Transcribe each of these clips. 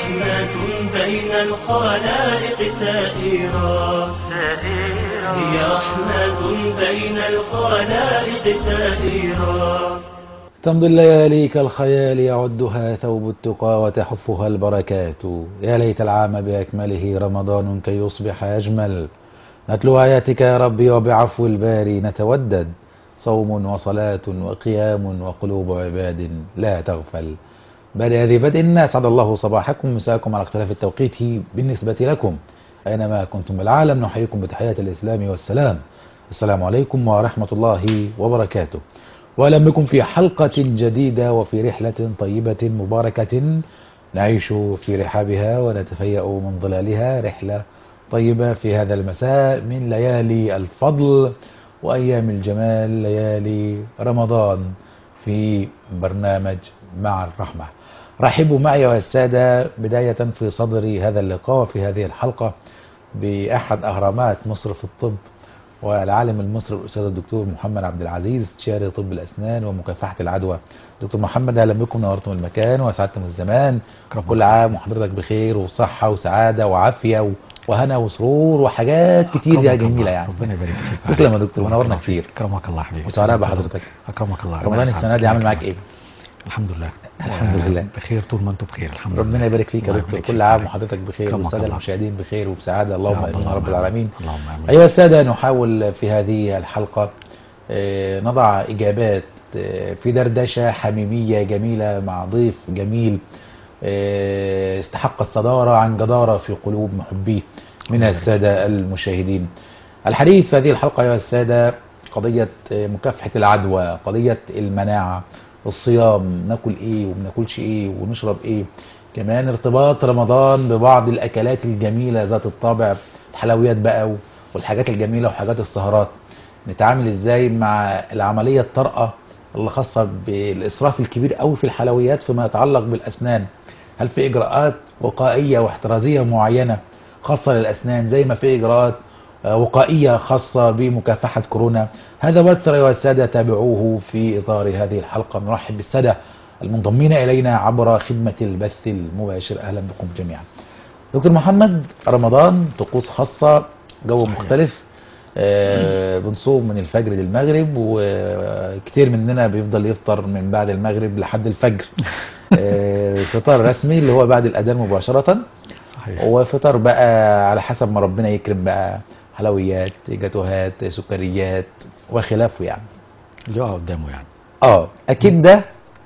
رحمة بين الخلائق سائرا هي رحمة بين الخلائق سائرا تمضي الليالي كالخيال يعدها ثوب التقى وتحفها البركات يا ليت العام بأكمله رمضان كي يصبح أجمل نتلو آياتك يا ربي وبعفو الباري نتودد صوم وصلاة وقيام وقلوب عباد لا تغفل بعد هذه بدء أسعد الله صباحكم مساكم على اختلاف التوقيت بالنسبة لكم أينما كنتم بالعالم نحييكم بتحية الإسلام والسلام السلام عليكم ورحمة الله وبركاته وأهلا بكم في حلقة جديدة وفي رحلة طيبة مباركة نعيش في رحابها ونتفيأ من ظلالها رحلة طيبة في هذا المساء من ليالي الفضل وأيام الجمال ليالي رمضان في برنامج مع الرحمة رحبوا معي يا السادة بداية في صدر هذا اللقاء في هذه الحلقة بأحد أهرامات مصر في الطب والعالم المصري الأستاذ الدكتور محمد عبد العزيز استشاري طب الأسنان ومكافحة العدوى دكتور محمد أهلا بكم نورتم المكان وسعدتم الزمان كل عام وحضرتك بخير وصحة وسعادة وعافية وهنا وسرور وحاجات كتير يا جميلة يعني ربنا يبارك فيك تسلم يا دكتور ونورنا كتير اكرمك الله حبيبي وسعداء بحضرتك اكرمك الله رمضان السنة دي عامل معاك ايه؟ الحمد لله الحمد لله. بخير طول ما انتم بخير الحمد لله ربنا يبارك فيك يا الله دكتور يبارك كل فيك. عام وحضرتك بخير كرمك والسادة الله. المشاهدين بخير وبسعادة اللهم يا امين يا رب العالمين اللهم امين أيها السادة نحاول في هذه الحلقة آه، نضع إجابات آه، في دردشة حميمية جميلة مع ضيف جميل آه، استحق الصدارة عن جدارة في قلوب محبيه من السادة المشاهدين الحديث في هذه الحلقة أيها السادة قضية آه، مكافحة العدوى قضية المناعة الصيام ناكل ايه وبناكلش ايه ونشرب ايه كمان ارتباط رمضان ببعض الاكلات الجميلة ذات الطابع الحلويات بقى والحاجات الجميلة وحاجات السهرات نتعامل ازاي مع العملية الطارئة اللي خاصة بالإسراف الكبير قوي في الحلويات فيما يتعلق بالأسنان هل في إجراءات وقائية واحترازية معينة خاصة للأسنان زي ما في إجراءات آه، وقائية خاصة بمكافحة كورونا هذا وأكثر أيها السادة تابعوه في إطار هذه الحلقة نرحب بالسادة المنضمين إلينا عبر خدمة البث المباشر أهلا بكم جميعا دكتور محمد رمضان طقوس خاصة جو صحيح. مختلف آه بنصوم من الفجر للمغرب وكتير مننا بيفضل يفطر من بعد المغرب لحد الفجر آه فطار رسمي اللي هو بعد الأذان مباشرة صحيح وفطار بقى على حسب ما ربنا يكرم بقى حلويات جاتوهات سكريات وخلافه يعني اللي يقع قدامه يعني اه اكيد ده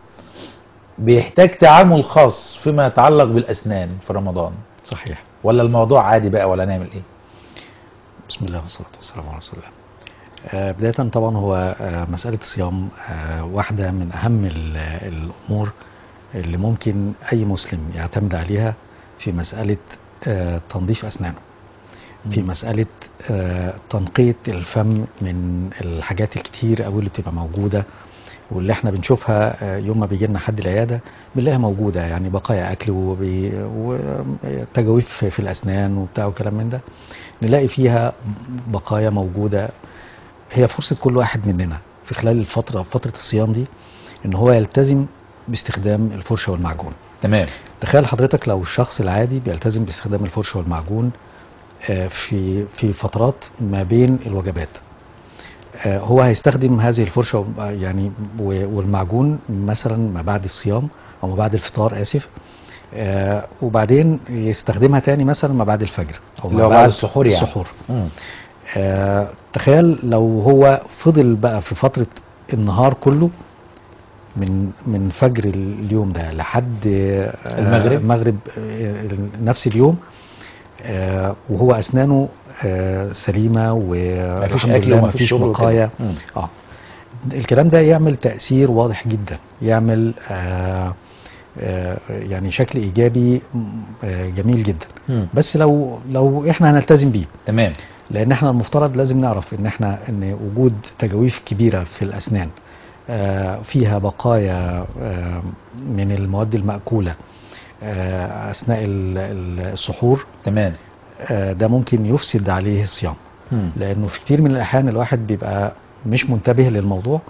بيحتاج تعامل خاص فيما يتعلق بالاسنان في رمضان صحيح ولا الموضوع عادي بقى ولا نعمل ايه بسم الله والصلاة والسلام على رسول الله آه، بداية طبعا هو آه، مسألة الصيام آه، واحدة من أهم ال- الأمور اللي ممكن أي مسلم يعتمد عليها في مسألة آه، تنظيف أسنانه في مم. مسألة آه، تنقية الفم من الحاجات الكتير أوي اللي بتبقى موجودة واللي احنا بنشوفها آه، يوم ما بيجي لنا حد العيادة بنلاقيها موجودة يعني بقايا أكل وبي- وتجاويف في في الأسنان وبتاع وكلام من ده نلاقي فيها بقايا موجودة هي فرصة كل واحد مننا في خلال الفترة فترة الصيام دي ان هو يلتزم باستخدام الفرشة والمعجون تمام تخيل حضرتك لو الشخص العادي بيلتزم باستخدام الفرشة والمعجون آه، في في فترات ما بين الوجبات آه، هو هيستخدم هذه الفرشة و- يعني و- والمعجون مثلا ما بعد الصيام او ما بعد الفطار اسف آه، وبعدين يستخدمها تاني مثلا ما بعد الفجر او اللي ما هو بعد السحور يعني. السحور مم. آه، تخيل لو هو فضل بقى في فترة النهار كله من من فجر اليوم ده لحد آه، المغرب. المغرب آه، نفس اليوم آه، وهو اسنانه آه، سليمه مفيش والحمد اكل لله ومفيش مفيش شرب وكده. بقايا مم. اه الكلام ده يعمل تأثير واضح جدا يعمل آه آه يعني شكل ايجابي م- آه جميل جدا مم. بس لو لو احنا هنلتزم بيه تمام لان احنا المفترض لازم نعرف ان احنا ان وجود تجاويف كبيره في الاسنان آه، فيها بقايا آه، من المواد المأكولة آه، أثناء ال- ال- السحور تمام آه، ده ممكن يفسد عليه الصيام مم. لأنه في كتير من الأحيان الواحد بيبقى مش منتبه للموضوع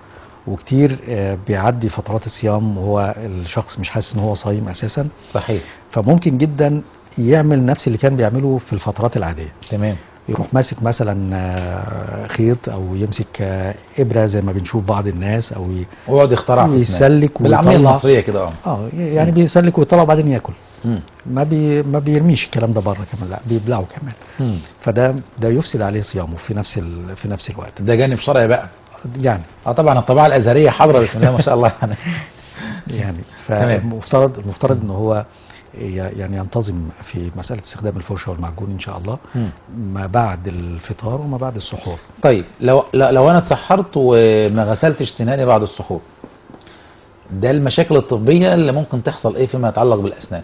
وكتير آه، بيعدي فترات الصيام وهو الشخص مش حاسس ان هو صايم اساسا صحيح فممكن جدا يعمل نفس اللي كان بيعمله في الفترات العاديه تمام يروح ماسك مثلا آه، خيط او يمسك آه، ابره زي ما بنشوف بعض الناس او ي- ويقعد يخترع في أسنان. يسلك بالعاميه ويطلع المصريه كده اه اه يعني بيسلك ويطلع وبعدين ياكل مم. ما بي ما بيرميش الكلام ده بره كمان لا بيبلعه كمان مم. فده ده يفسد عليه صيامه في نفس ال... في نفس الوقت ده جانب شرعي بقى يعني اه طبعا الطباعه الازهريه حاضره بسم الله ما شاء الله يعني يعني تمام. فالمفترض المفترض ان هو ي- يعني ينتظم في مساله استخدام الفرشه والمعجون ان شاء الله مم. ما بعد الفطار وما بعد السحور طيب لو لو لو انا اتسحرت وما غسلتش سناني بعد السحور ده المشاكل الطبيه اللي ممكن تحصل ايه فيما يتعلق بالاسنان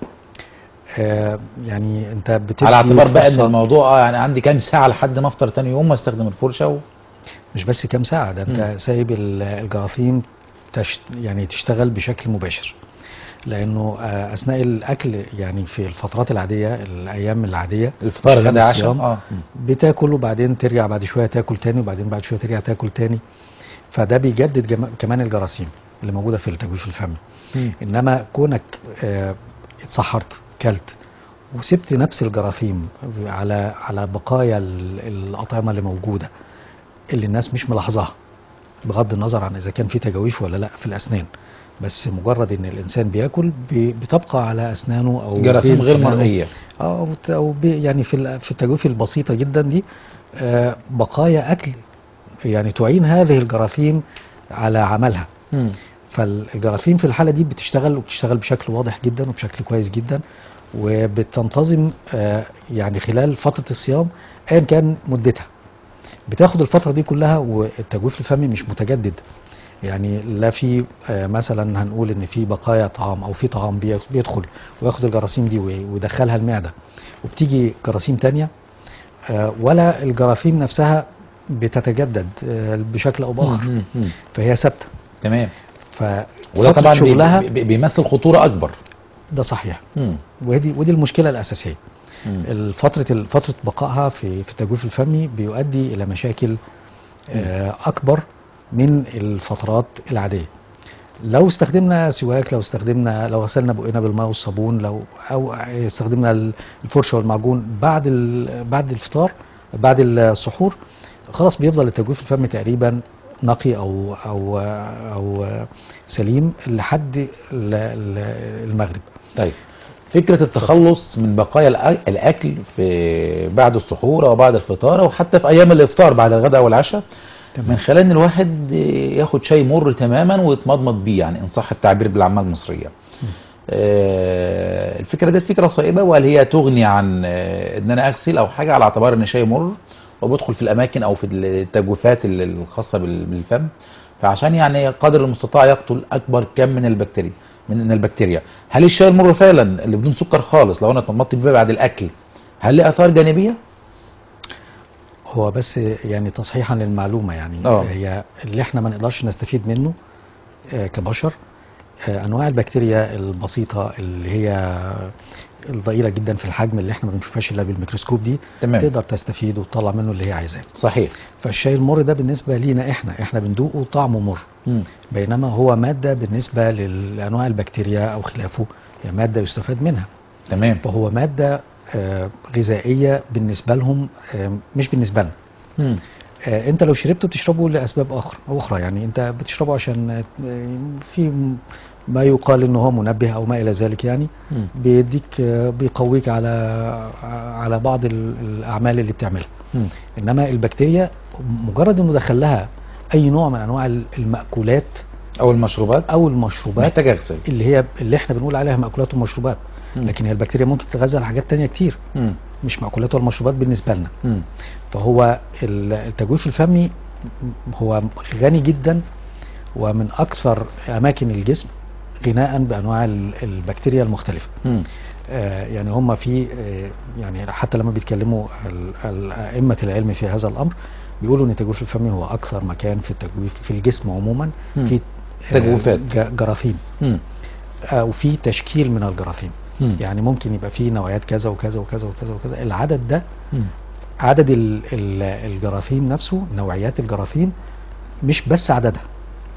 آه يعني انت بتدي على اعتبار بقى ان فرصة- الموضوع آه، يعني عندي كام ساعه لحد ما افطر تاني يوم واستخدم الفرشه و... مش بس كام ساعه ده انت مم. سايب ال- الجراثيم تشت يعني تشتغل بشكل مباشر لانه آه، اثناء الاكل يعني في الفترات العاديه الايام العاديه الفطار مش غدا أيام عشاء الصيام، اه بتاكل وبعدين ترجع بعد شويه تاكل تاني وبعدين بعد شويه ترجع تاكل تاني فده بيجدد جم- كمان الجراثيم اللي موجوده في التجويف الفمي مم. انما كونك آه، اتسحرت كلت وسبت نفس الجراثيم على على بقايا ال- الاطعمه اللي موجوده اللي الناس مش ملاحظاها بغض النظر عن اذا كان في تجاويف ولا لا في الاسنان بس مجرد ان الانسان بياكل بي- بتبقى على اسنانه او جراثيم بين غير سنانه مرئيه او ت- او بي- يعني في ال- في التجويف البسيطه جدا دي آه، بقايا اكل يعني تعين هذه الجراثيم على عملها مم. فالجراثيم في الحاله دي بتشتغل وبتشتغل بشكل واضح جدا وبشكل كويس جدا وبتنتظم آه، يعني خلال فتره الصيام ايا كان مدتها بتاخد الفتره دي كلها والتجويف الفمي مش متجدد يعني لا في آه، مثلا هنقول ان في بقايا طعام او في طعام بي- بيدخل وياخد الجراثيم دي وي- ويدخلها المعده وبتيجي جراثيم تانية آه، ولا الجراثيم نفسها بتتجدد آه، بشكل او باخر مم. مم. فهي ثابته تمام ف وده فترة طبعا بي- شغلها بي- بيمثل خطوره اكبر ده صحيح مم. ودي ودي المشكله الاساسيه مم. الفتره فتره بقائها في في التجويف الفمي بيؤدي الى مشاكل آه، اكبر من الفترات العاديه لو استخدمنا سواك لو استخدمنا لو غسلنا بقنا بالماء والصابون لو او استخدمنا الفرشه والمعجون بعد ال- بعد الفطار بعد السحور خلاص بيفضل التجويف الفمي تقريبا نقي او او او سليم لحد ال- ال- المغرب طيب فكرة التخلص من بقايا الأ- الأكل في بعد السحور أو بعد الفطار أو حتى في أيام الإفطار بعد الغداء والعشاء تمام. من خلال إن الواحد ياخد شاي مر تماما ويتمضمض بيه يعني إن صح التعبير بالعامة المصرية. آه، الفكرة دي فكرة صائبة وهل هي تغني عن آه، إن أنا أغسل أو حاجة على اعتبار إن شاي مر وبدخل في الأماكن أو في التجويفات ال- الخاصة بال- بالفم فعشان يعني قدر المستطاع يقتل أكبر كم من البكتيريا من البكتيريا هل الشاي المر فعلا اللي بدون سكر خالص لو انا اتمضمضت بيه بعد الاكل هل ليه اثار جانبيه هو بس يعني تصحيحا للمعلومه يعني آه. هي اللي احنا ما نقدرش نستفيد منه آه، كبشر آه، انواع البكتيريا البسيطه اللي هي الضئيله جدا في الحجم اللي احنا ما بنشوفهاش الا بالميكروسكوب دي تمام. تقدر تستفيد وتطلع منه اللي هي عايزاه صحيح فالشاي المر ده بالنسبه لينا احنا احنا بندوقه طعمه مر مم. بينما هو ماده بالنسبه لل- لانواع البكتيريا او خلافه هي ماده يستفاد منها تمام فهو ماده آه، غذائيه بالنسبه لهم آه، مش بالنسبه لنا مم. آه، انت لو شربته بتشربه لاسباب اخرى اخرى يعني انت بتشربه عشان آه، في م- ما يقال انه هو منبه او ما الى ذلك يعني مم. بيديك آه، بيقويك على على بعض ال- الاعمال اللي بتعملها مم. انما البكتيريا مجرد انه دخل لها اي نوع من انواع ال- المأكولات او المشروبات او المشروبات محتاج اغسل اللي هي اللي احنا بنقول عليها مأكولات ومشروبات مم. لكن هي البكتيريا ممكن تتغذى على حاجات تانية كتير مم. مش مأكولات ولا مشروبات بالنسبة لنا مم. فهو ال- التجويف الفمي هو غني جدا ومن اكثر اماكن الجسم غناء بانواع ال- البكتيريا المختلفه مم. آه، يعني هم في آه، يعني حتى لما بيتكلموا ال- ال- ائمه العلم في هذا الامر بيقولوا ان التجويف الفمي هو اكثر مكان في التجويف في الجسم عموما مم. في آه، تجويفات. ج- جراثيم مم. او في تشكيل من الجراثيم مم. يعني ممكن يبقى في نوعيات كذا وكذا وكذا وكذا وكذا العدد ده مم. عدد ال- ال- الجراثيم نفسه نوعيات الجراثيم مش بس عددها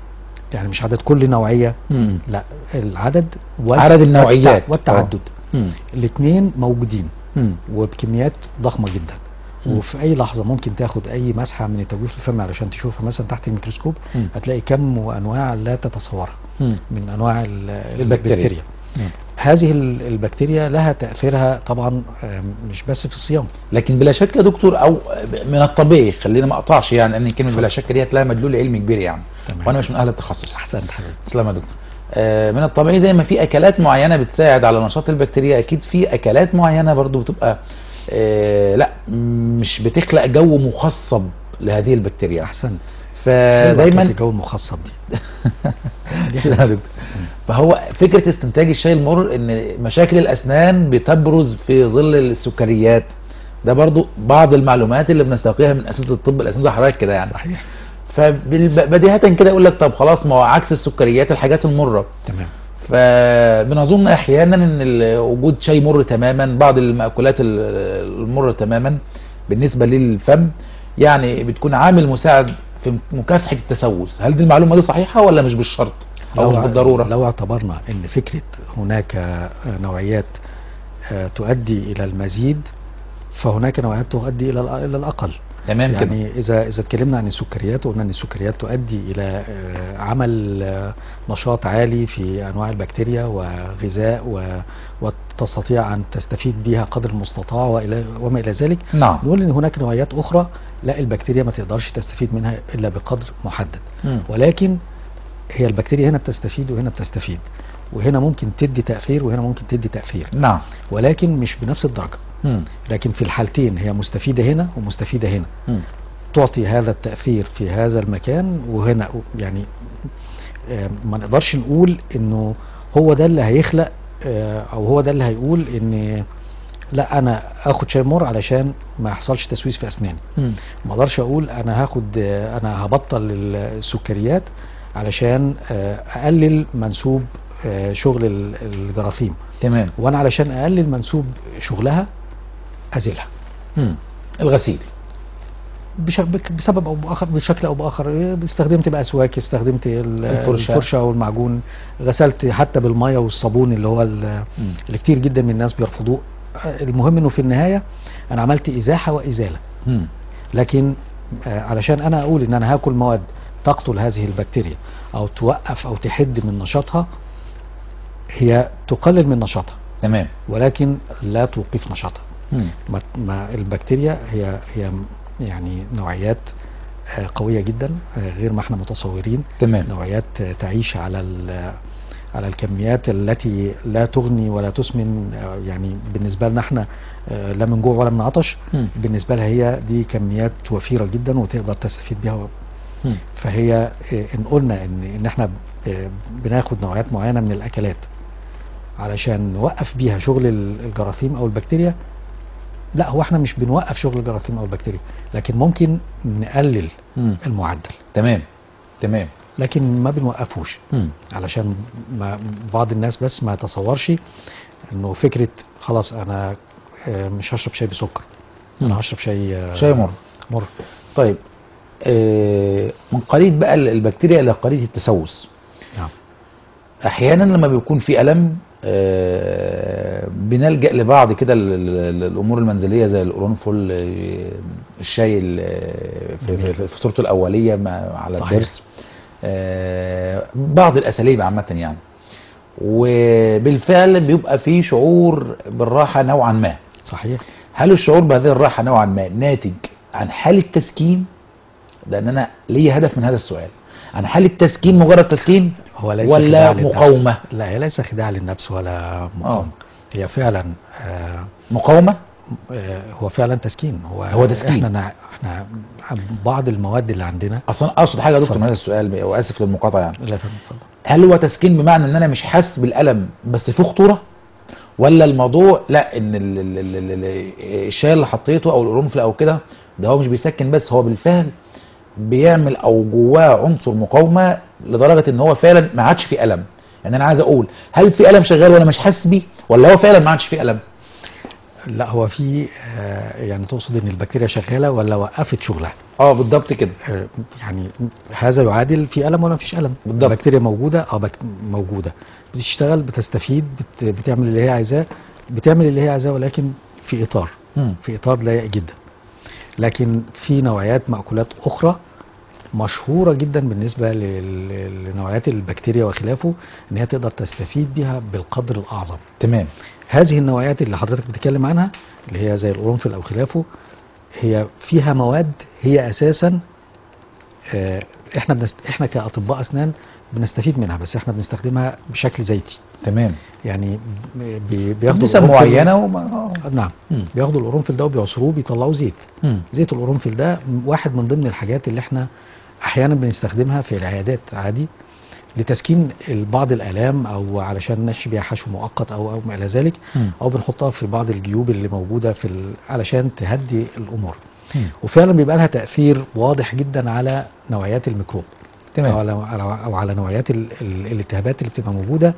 يعني مش عدد كل نوعيه مم. لا العدد عدد النوعيات. والتع- والتعدد مم. الاثنين موجودين مم. وبكميات ضخمه جدا مم. وفي اي لحظه ممكن تاخد اي مسحه من التجويف الفمي علشان تشوفها مثلا تحت الميكروسكوب مم. هتلاقي كم وانواع لا تتصورها مم. من انواع ال- البكتيريا. البكتيريا مم. هذه ال- البكتيريا لها تاثيرها طبعا آم، مش بس في الصيام لكن بلا شك يا دكتور او من الطبيعي خلينا ما اقطعش يعني ان كلمه بلا شك دي هتلاقي مدلول علمي كبير يعني تمام. وانا مش من اهل التخصص احسنت حبيبي تسلم يا دكتور آه، من الطبيعي زي ما في اكلات معينه بتساعد على نشاط البكتيريا اكيد في اكلات معينه برضو بتبقى آه، لا مش بتخلق جو مخصب لهذه البكتيريا احسنت فدايما الجو المخصب دي لا يا دكتور. فهو فكره استنتاج الشاي المر ان مشاكل الاسنان بتبرز في ظل السكريات ده برضو بعض المعلومات اللي بنستقيها من اساتذه الطب الاسنان زي حضرتك كده يعني صحيح فبديهة كده يقول لك طب خلاص ما هو عكس السكريات الحاجات المره تمام فبنظن احيانا ان ال- وجود شاي مر تماما بعض المأكولات ال- المرة تماما بالنسبة للفم يعني بتكون عامل مساعد في مكافحة التسوس هل دي المعلومة دي صحيحة ولا مش بالشرط او مش لو- بالضرورة لو اعتبرنا ان فكره هناك آه، نوعيات آه، تؤدي الى المزيد فهناك نوعيات تؤدي الى الأ- الى الاقل تمام كده يعني اذا اذا اتكلمنا عن السكريات وقلنا ان السكريات تؤدي الى آه، عمل آه، نشاط عالي في انواع البكتيريا وغذاء و- وتستطيع ان تستفيد بها قدر المستطاع والى وما الى ذلك نعم نقول ان هناك نوعيات اخرى لا البكتيريا ما تقدرش تستفيد منها الا بقدر محدد مم. ولكن هي البكتيريا هنا بتستفيد وهنا بتستفيد وهنا ممكن تدي تأثير وهنا ممكن تدي تأثير نعم ولكن مش بنفس الدرجة مم. لكن في الحالتين هي مستفيدة هنا ومستفيدة هنا مم. تعطي هذا التأثير في هذا المكان وهنا يعني آه، ما نقدرش نقول انه هو ده اللي هيخلق آه، او هو ده اللي هيقول ان لا انا اخد شاي مر علشان ما يحصلش تسويس في اسناني مم. ما اقدرش اقول انا هاخد آه، انا هبطل السكريات علشان آه، اقلل منسوب آه، شغل ال- الجراثيم تمام وانا علشان اقلل منسوب شغلها ازيلها مم. الغسيل بش- بك- بسبب او باخر بشكل او باخر إيه، استخدمت بقى اسواك استخدمت ال- الفرشة. الفرشه والمعجون غسلت حتى بالميه والصابون اللي هو ال- مم. اللي كتير جدا من الناس بيرفضوه آه، المهم انه في النهايه انا عملت ازاحه وازاله مم. لكن آه، علشان انا اقول ان انا هاكل مواد تقتل هذه البكتيريا او توقف او تحد من نشاطها هي تقلل من نشاطها تمام ولكن لا توقف نشاطها مم. ما ما البكتيريا هي هي يعني نوعيات آه، قوية جدا آه، غير ما احنا متصورين تمام نوعيات آه، تعيش على ال- على الكميات التي لا تغني ولا تسمن آه، يعني بالنسبة لنا احنا آه، لا من جوع ولا من عطش مم. بالنسبة لها هي دي كميات وفيرة جدا وتقدر تستفيد بها مم. فهي آه، ان قلنا ان ان احنا ب- بناخد نوعيات معينة من الاكلات علشان نوقف بيها شغل ال- الجراثيم او البكتيريا لا هو احنا مش بنوقف شغل الجراثيم او البكتيريا لكن ممكن نقلل مم. المعدل تمام تمام لكن ما بنوقفوش مم. علشان ما بعض الناس بس ما يتصورش انه فكرة خلاص انا آه، مش هشرب شاي بسكر مم. انا هشرب شاي آه، شاي مر. مر طيب آه، من قرية بقى البكتيريا الى قرية التسوس نعم احيانا لما بيكون في الم آه، بنلجا لبعض كده ال- ال- الامور المنزليه زي القرنفل آه، الشاي ال- في, في, في, في صورته الاوليه مع- على صحيح. الضرس آه، بعض الاساليب عامه يعني وبالفعل بيبقى في شعور بالراحه نوعا ما صحيح هل الشعور بهذه الراحه نوعا ما ناتج عن حاله تسكين لان انا لي هدف من هذا السؤال عن حاله تسكين مجرد تسكين هو ليس ولا خداع للنفس. مقاومه لا هي ليس خداع للنفس ولا مقاومة هي فعلا آه مقاومه آه، هو فعلا تسكين هو هو تسكين. احنا نع- احنا بعض المواد اللي عندنا اصلا اقصد حاجه يا دكتور اتفضل. من هذا السؤال واسف للمقاطعه يعني لا فندم، اتفضل. هل هو تسكين بمعنى ان انا مش حاسس بالالم بس في خطوره ولا الموضوع لا ان ال- ال- ال- ال- ال- الشاي اللي حطيته او القرنفل او كده ده هو مش بيسكن بس هو بالفعل بيعمل او جواه عنصر مقاومه لدرجه ان هو فعلا ما عادش فيه الم يعني انا عايز اقول هل في الم شغال وانا مش حاسس بيه ولا هو فعلا ما عادش فيه الم لا هو في آه، يعني تقصد ان البكتيريا شغاله ولا وقفت شغلها اه بالضبط كده آه، يعني هذا يعادل في الم ولا مفيش الم بالضبط. البكتيريا موجوده اه بك... موجوده بتشتغل بتستفيد بت... بتعمل اللي هي عايزاه بتعمل اللي هي عايزاه ولكن في اطار مم. في اطار ضيق جدا لكن في نوعيات مأكولات اخرى مشهوره جدا بالنسبه لل- لنوعيات البكتيريا وخلافه ان هي تقدر تستفيد بها بالقدر الاعظم تمام هذه النوعيات اللي حضرتك بتتكلم عنها اللي هي زي القرنفل او خلافه هي فيها مواد هي اساسا آه، احنا بنست... احنا كاطباء اسنان بنستفيد منها بس احنا بنستخدمها بشكل زيتي تمام يعني بي- بياخدوا نسب القرنفل- معينه وما... آه. نعم مم. بياخدوا القرنفل ده وبيعصروه بيطلعوا زيت مم. زيت القرنفل ده واحد من ضمن الحاجات اللي احنا احيانا بنستخدمها في العيادات عادي لتسكين بعض الالام او علشان نمشي بيها حشو مؤقت او او ما الى ذلك مم. او بنحطها في بعض الجيوب اللي موجوده في ال... علشان تهدي الامور مم. وفعلا بيبقى لها تاثير واضح جدا على نوعيات الميكروب او تمام على على- او على نوعيات ال... ال... الالتهابات اللي بتبقى موجوده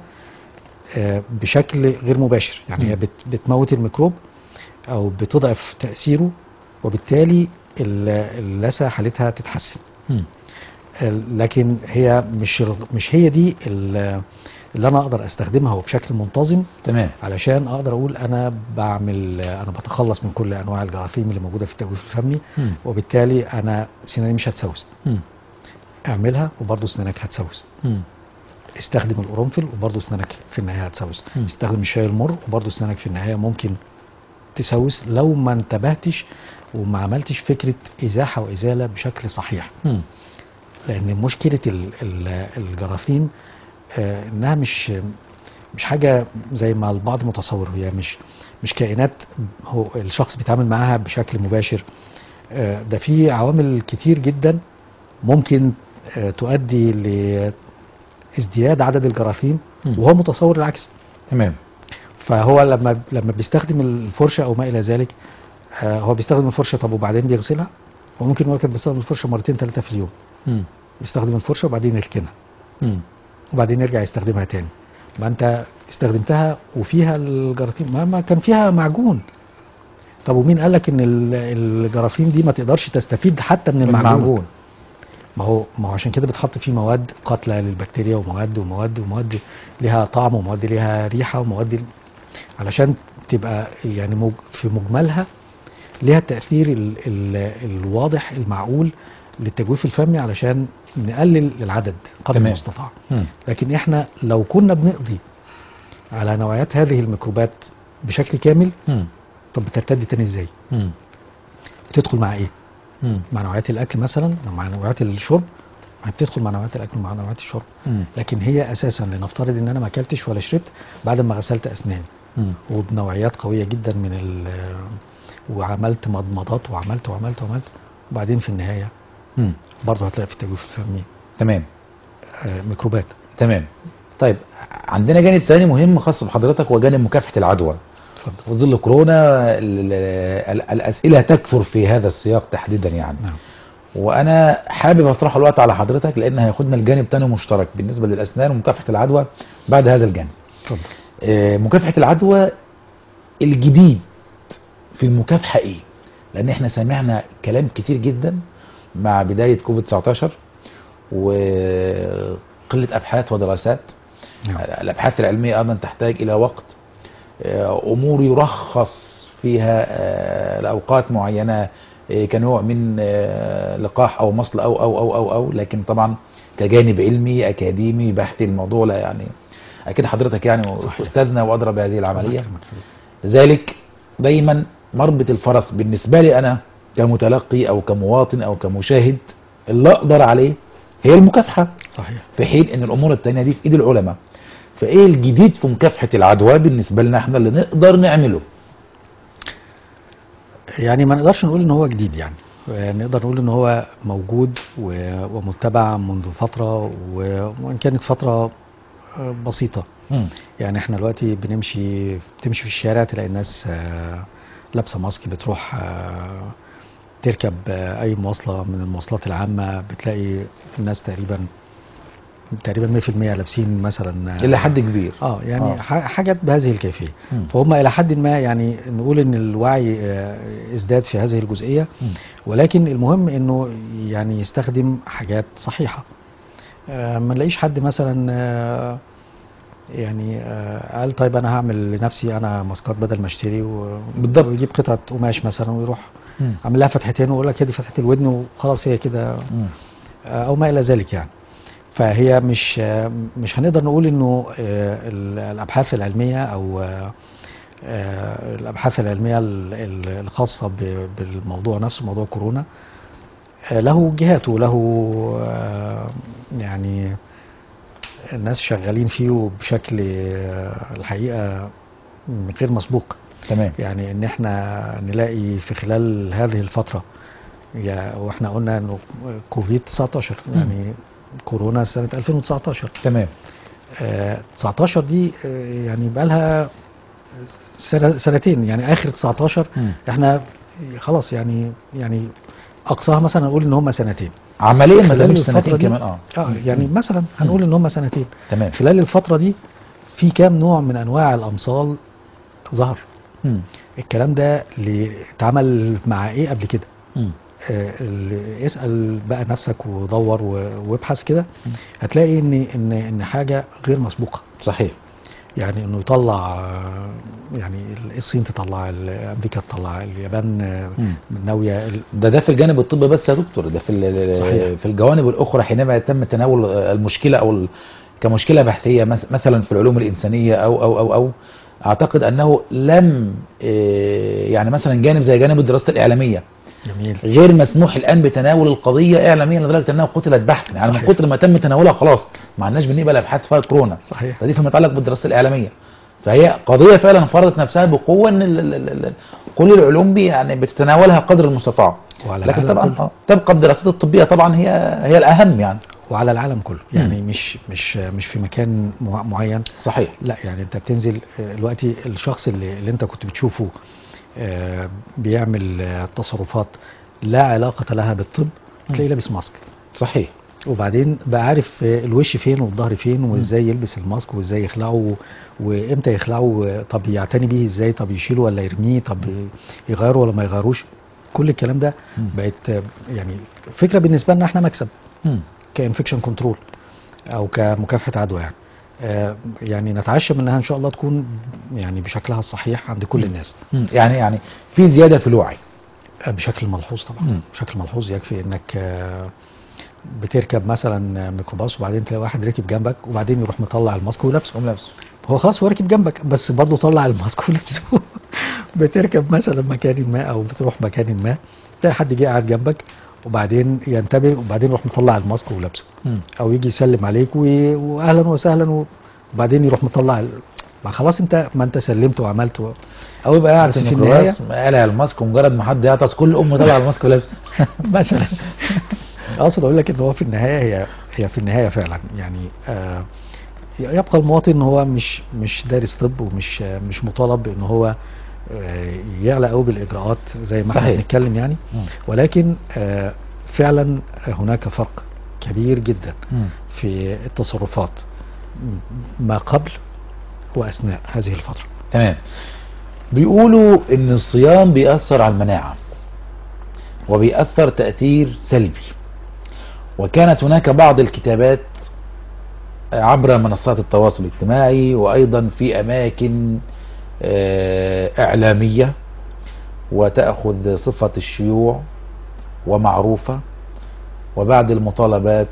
آه، بشكل غير مباشر يعني هي مم. بت... بتموت الميكروب او بتضعف تاثيره وبالتالي ال- اللثه حالتها تتحسن مم. ال- لكن هي مش ال- مش هي دي ال- اللي انا اقدر استخدمها وبشكل منتظم تمام علشان اقدر اقول انا بعمل انا بتخلص من كل انواع الجراثيم اللي موجوده في التجويف الفمي مم. وبالتالي انا سناني مش هتسوس مم. اعملها وبرضه سنانك هتسوس مم. استخدم القرنفل وبرضه سنانك في النهايه هتسوس مم. استخدم الشاي المر وبرضه سنانك في النهايه ممكن تسوس لو ما انتبهتش وما عملتش فكره ازاحه وازاله بشكل صحيح مم. لان مشكله ال- ال- الجراثيم آه، انها مش مش حاجه زي ما البعض متصور هي مش مش كائنات هو الشخص بيتعامل معاها بشكل مباشر آه، ده في عوامل كتير جدا ممكن آه، تؤدي لازدياد عدد الجراثيم مم. وهو متصور العكس تمام فهو لما لما بيستخدم الفرشه او ما الى ذلك آه، هو بيستخدم الفرشه طب وبعدين بيغسلها وممكن هو كان بيستخدم الفرشه مرتين ثلاثه في اليوم مم. يستخدم الفرشه وبعدين يركنها مم. وبعدين يرجع يستخدمها تاني ما انت استخدمتها وفيها الجراثيم ما, ما كان فيها معجون طب ومين قال لك ان ال- الجراثيم دي ما تقدرش تستفيد حتى من المعجون, المعجون ما هو ما هو عشان كده بتحط فيه مواد قاتله للبكتيريا ومواد ومواد ومواد ليها طعم ومواد ليها ريحه ومواد علشان تبقى يعني مج في مجملها ليها التاثير ال ال الواضح المعقول للتجويف الفمي علشان نقلل العدد قدر تمام. المستطاع مم. لكن احنا لو كنا بنقضي على نوعيات هذه الميكروبات بشكل كامل مم. طب بترتد تاني ازاي؟ مم. بتدخل مع ايه؟ مم. مع نوعيات الاكل مثلا أو مع نوعيات الشرب ما بتدخل مع نوعيات الاكل ومع نوعيات الشرب مم. لكن هي اساسا لنفترض ان انا ما اكلتش ولا شربت بعد ما غسلت اسناني مم. وبنوعيات قويه جدا من ال وعملت مضمضات وعملت وعملت وعملت وبعدين في النهايه مم. برضه هتلاقي في التجويف الفمي تمام آه، ميكروبات تمام طيب عندنا جانب تاني مهم خاص بحضرتك وجانب مكافحة العدوى اتفضل في ظل كورونا ال- ال- الأسئلة تكثر في هذا السياق تحديدا يعني نعم وأنا حابب أطرحه الوقت على حضرتك لأن هياخدنا الجانب تاني مشترك بالنسبة للأسنان ومكافحة العدوى بعد هذا الجانب اتفضل آه، مكافحة العدوى الجديد في المكافحة ايه؟ لان احنا سمعنا كلام كتير جدا مع بداية كوفيد 19 وقلة ابحاث ودراسات نعم. الابحاث العلمية ايضا تحتاج الى وقت آه، امور يرخص فيها آه، لاوقات معينة آه، كنوع من آه، لقاح او مصل او او او او او لكن طبعا كجانب علمي اكاديمي بحثي الموضوع لا يعني اكيد حضرتك يعني صحيح. استاذنا وادرى بهذه العملية الله يكرمك. لذلك دايما مربط الفرس بالنسبة لي أنا كمتلقي أو كمواطن أو كمشاهد اللي أقدر عليه هي المكافحة صحيح في حين أن الأمور التانية دي في إيد العلماء فإيه الجديد في مكافحة العدوى بالنسبة لنا إحنا اللي نقدر نعمله يعني ما نقدرش نقول ان هو جديد يعني آه، نقدر نقول ان هو موجود و- ومتبع منذ فتره و- وان كانت فتره آه، بسيطه مم. يعني احنا دلوقتي بنمشي تمشي في الشارع تلاقي الناس آه، لابسه ماسك بتروح آه، تركب آه، اي مواصله من المواصلات العامه بتلاقي الناس تقريبا تقريبا 100% لابسين مثلا الى حد كبير اه يعني آه. ح- حاجات بهذه الكيفيه مم. فهم الى حد ما يعني نقول ان الوعي آه، ازداد في هذه الجزئيه مم. ولكن المهم انه يعني يستخدم حاجات صحيحه آه، ما نلاقيش حد مثلا آه، يعني آه، قال طيب انا هعمل لنفسي انا ماسكات بدل ما اشتري و- بالضبط. ويجيب قطعه قماش مثلا ويروح مم. عامل لها فتحتين ويقول لك هي دي فتحه الودن وخلاص هي كده مم. آه، او ما الى ذلك يعني فهي مش آه، مش هنقدر نقول انه آه، ال- الابحاث العلميه او آه، آه، الابحاث العلميه ال- ال- الخاصه ب- بالموضوع نفسه موضوع كورونا آه، له جهاته له آه، يعني الناس شغالين فيه بشكل آه، الحقيقه غير مسبوق تمام يعني ان احنا نلاقي في خلال هذه الفترة يا واحنا قلنا انه كوفيد 19 يعني كورونا سنة 2019 تمام آه 19 دي آه يعني بقى لها سنة سنتين يعني اخر 19 مم. احنا خلاص يعني يعني اقصاها مثلا نقول ان هم سنتين عمليا ما خلال تمش الفترة سنتين دي- كمان اه اه يعني مثلا هنقول ان هم سنتين تمام خلال الفترة دي في كام نوع من انواع الامصال ظهر مم. الكلام ده اللي اتعمل مع ايه قبل كده مم. آه، اللي اسال بقى نفسك ودور و- وابحث كده مم. هتلاقي ان ان ان حاجه غير مسبوقه صحيح يعني انه يطلع آه، يعني الصين تطلع ال- امريكا تطلع اليابان آه، مم. ناويه ال- ده ده في الجانب الطبي بس يا دكتور ده في ال- صحيح. في الجوانب الاخرى حينما يتم تناول المشكله او ال- كمشكله بحثيه مس- مثلا في العلوم الانسانيه او او او او اعتقد انه لم آه، يعني مثلا جانب زي جانب الدراسه الاعلاميه جميل غير مسموح الان بتناول القضيه اعلاميا لدرجه انها قتلت بحثا يعني من صحيح. كتر ما تم تناولها خلاص ما عندناش بنقبل ابحاث فيها كورونا صحيح فدي فيما يتعلق بالدراسه الاعلاميه فهي قضيه فعلا فرضت نفسها بقوه ان ال- ال- ال- ال- كل العلوم بي يعني بتتناولها قدر المستطاع وعلى لكن العالم طبعا كله. آه، تبقى الدراسات الطبيه طبعا هي هي الاهم يعني وعلى العالم كله يعني مش مش مش في مكان مع- معين صحيح لا يعني انت بتنزل آه، دلوقتي الشخص اللي, اللي انت كنت بتشوفه آه، بيعمل آه، تصرفات لا علاقة لها بالطب تلاقيه لابس ماسك صحيح وبعدين بقى عارف آه، الوش فين والظهر فين وازاي يلبس الماسك وازاي يخلعه وامتى يخلعه آه، طب يعتني بيه ازاي طب يشيله ولا يرميه طب يغيره ولا ما يغيروش كل الكلام ده مم. بقت آه، يعني فكرة بالنسبة لنا احنا مكسب مم. كانفكشن كنترول او كمكافحه عدوى يعني آه، يعني نتعشم انها ان شاء الله تكون يعني بشكلها الصحيح عند كل مم. الناس مم. يعني يعني في زياده في الوعي آه، بشكل ملحوظ طبعا مم. بشكل ملحوظ يكفي انك آه، بتركب مثلا ميكروباص وبعدين تلاقي واحد راكب جنبك وبعدين يروح مطلع الماسك ولابسه قوم لابسه هو خلاص هو راكب جنبك بس برضه طلع الماسك ولابسه بتركب مثلا مكان ما او بتروح مكان ما تلاقي حد جه قاعد جنبك وبعدين ينتبه وبعدين يروح مطلع الماسك ولابسه مم. او يجي يسلم عليك و- واهلا وسهلا و- وبعدين يروح مطلع ال- ما خلاص انت ما انت سلمت وعملت و... او يبقى قاعد بس في في الميكروباص قالع الماسك ومجرد ما حد يعطس كل امه طالعه الماسك ولابسه مثلا اقصد اقول لك ان هو في النهايه هي هي في النهايه فعلا يعني آه يبقى المواطن ان هو مش مش دارس طب ومش آه مش مطالب ان هو آه يعلى قوي بالاجراءات زي ما احنا صحيح. بنتكلم يعني مم. ولكن آه فعلا هناك فرق كبير جدا مم. في التصرفات ما قبل واثناء هذه الفتره تمام بيقولوا ان الصيام بيأثر على المناعة وبيأثر تأثير سلبي وكانت هناك بعض الكتابات عبر منصات التواصل الاجتماعي وأيضا في أماكن آه، إعلامية وتأخذ صفة الشيوع ومعروفة وبعد المطالبات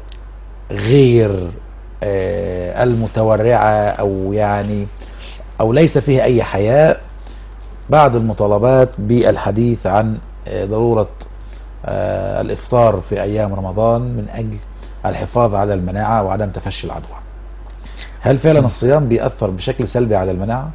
غير آه، المتورعة أو يعني أو ليس فيها أي حياء بعد المطالبات بالحديث عن آه، ضرورة آه، الإفطار في أيام رمضان من أجل الحفاظ على المناعة وعدم تفشي العدوى هل فعلا الصيام بيأثر بشكل سلبي على المناعة؟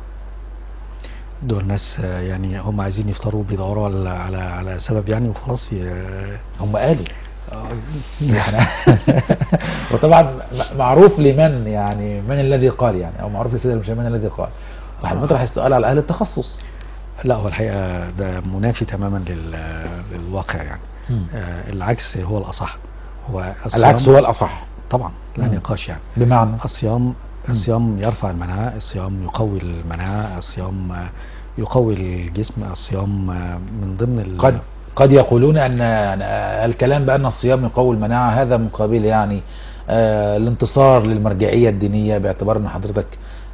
دول ناس آه، يعني هم عايزين يفطروا بيدوروا على على على سبب يعني وخلاص ي- هم قالوا آه، يعني وطبعا م- معروف لمن يعني من الذي قال يعني او معروف للسيد المشاهد من الذي قال واحد مطرح السؤال على اهل التخصص لا هو الحقيقه ده منافي تماما لل- للواقع يعني مم. آه، العكس هو الاصح هو الصيام- العكس هو الاصح طبعا لا مم. نقاش يعني بمعنى الصيام الصيام يرفع المناعة الصيام يقوي المناعة الصيام آه، يقوي الجسم الصيام آه، من ضمن ال- قد قد يقولون ان أن الكلام بان الصيام يقوي المناعه هذا مقابل يعني آه، الانتصار للمرجعيه الدينيه باعتبار ان حضرتك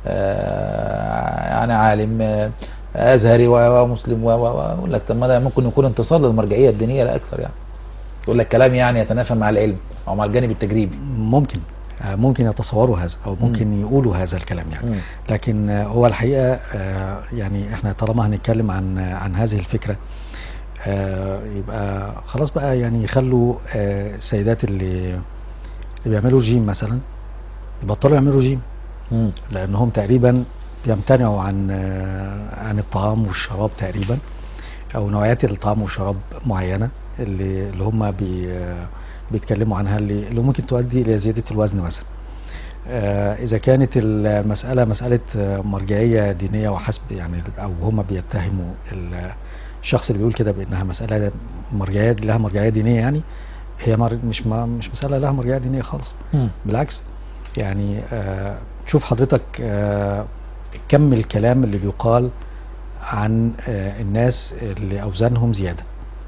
آه، يعني عالم آه، ازهري و- ومسلم و- و- واقول لك طب ما ده ممكن يكون انتصار للمرجعيه الدينيه لا اكثر يعني يقول لك كلام يعني يتنافى مع العلم او مع الجانب التجريبي ممكن آه، ممكن يتصوروا هذا او ممكن يقولوا هذا الكلام يعني مم. لكن آه، هو الحقيقة آه، يعني احنا طالما هنتكلم عن عن هذه الفكرة آه، يبقى خلاص بقى يعني يخلوا آه، السيدات اللي اللي بيعملوا جيم مثلا يبطلوا يعملوا جيم مم. لانهم تقريبا بيمتنعوا عن آه، عن الطعام والشراب تقريبا او نوعيات الطعام والشراب معينه اللي اللي هم بي آه، بيتكلموا عنها اللي, اللي ممكن تؤدي الى زياده الوزن مثلا آه، اذا كانت المساله مساله آه، مرجعيه دينيه وحسب يعني او هم بيتهموا ال- الشخص اللي بيقول كده بانها مساله مرجعيه لها مرجعيه دينيه يعني هي مر- مش ما مش مساله لها مرجعيه دينيه خالص مم. بالعكس يعني آه شوف حضرتك آه كم الكلام اللي بيقال عن آه الناس اللي أوزانهم زيادة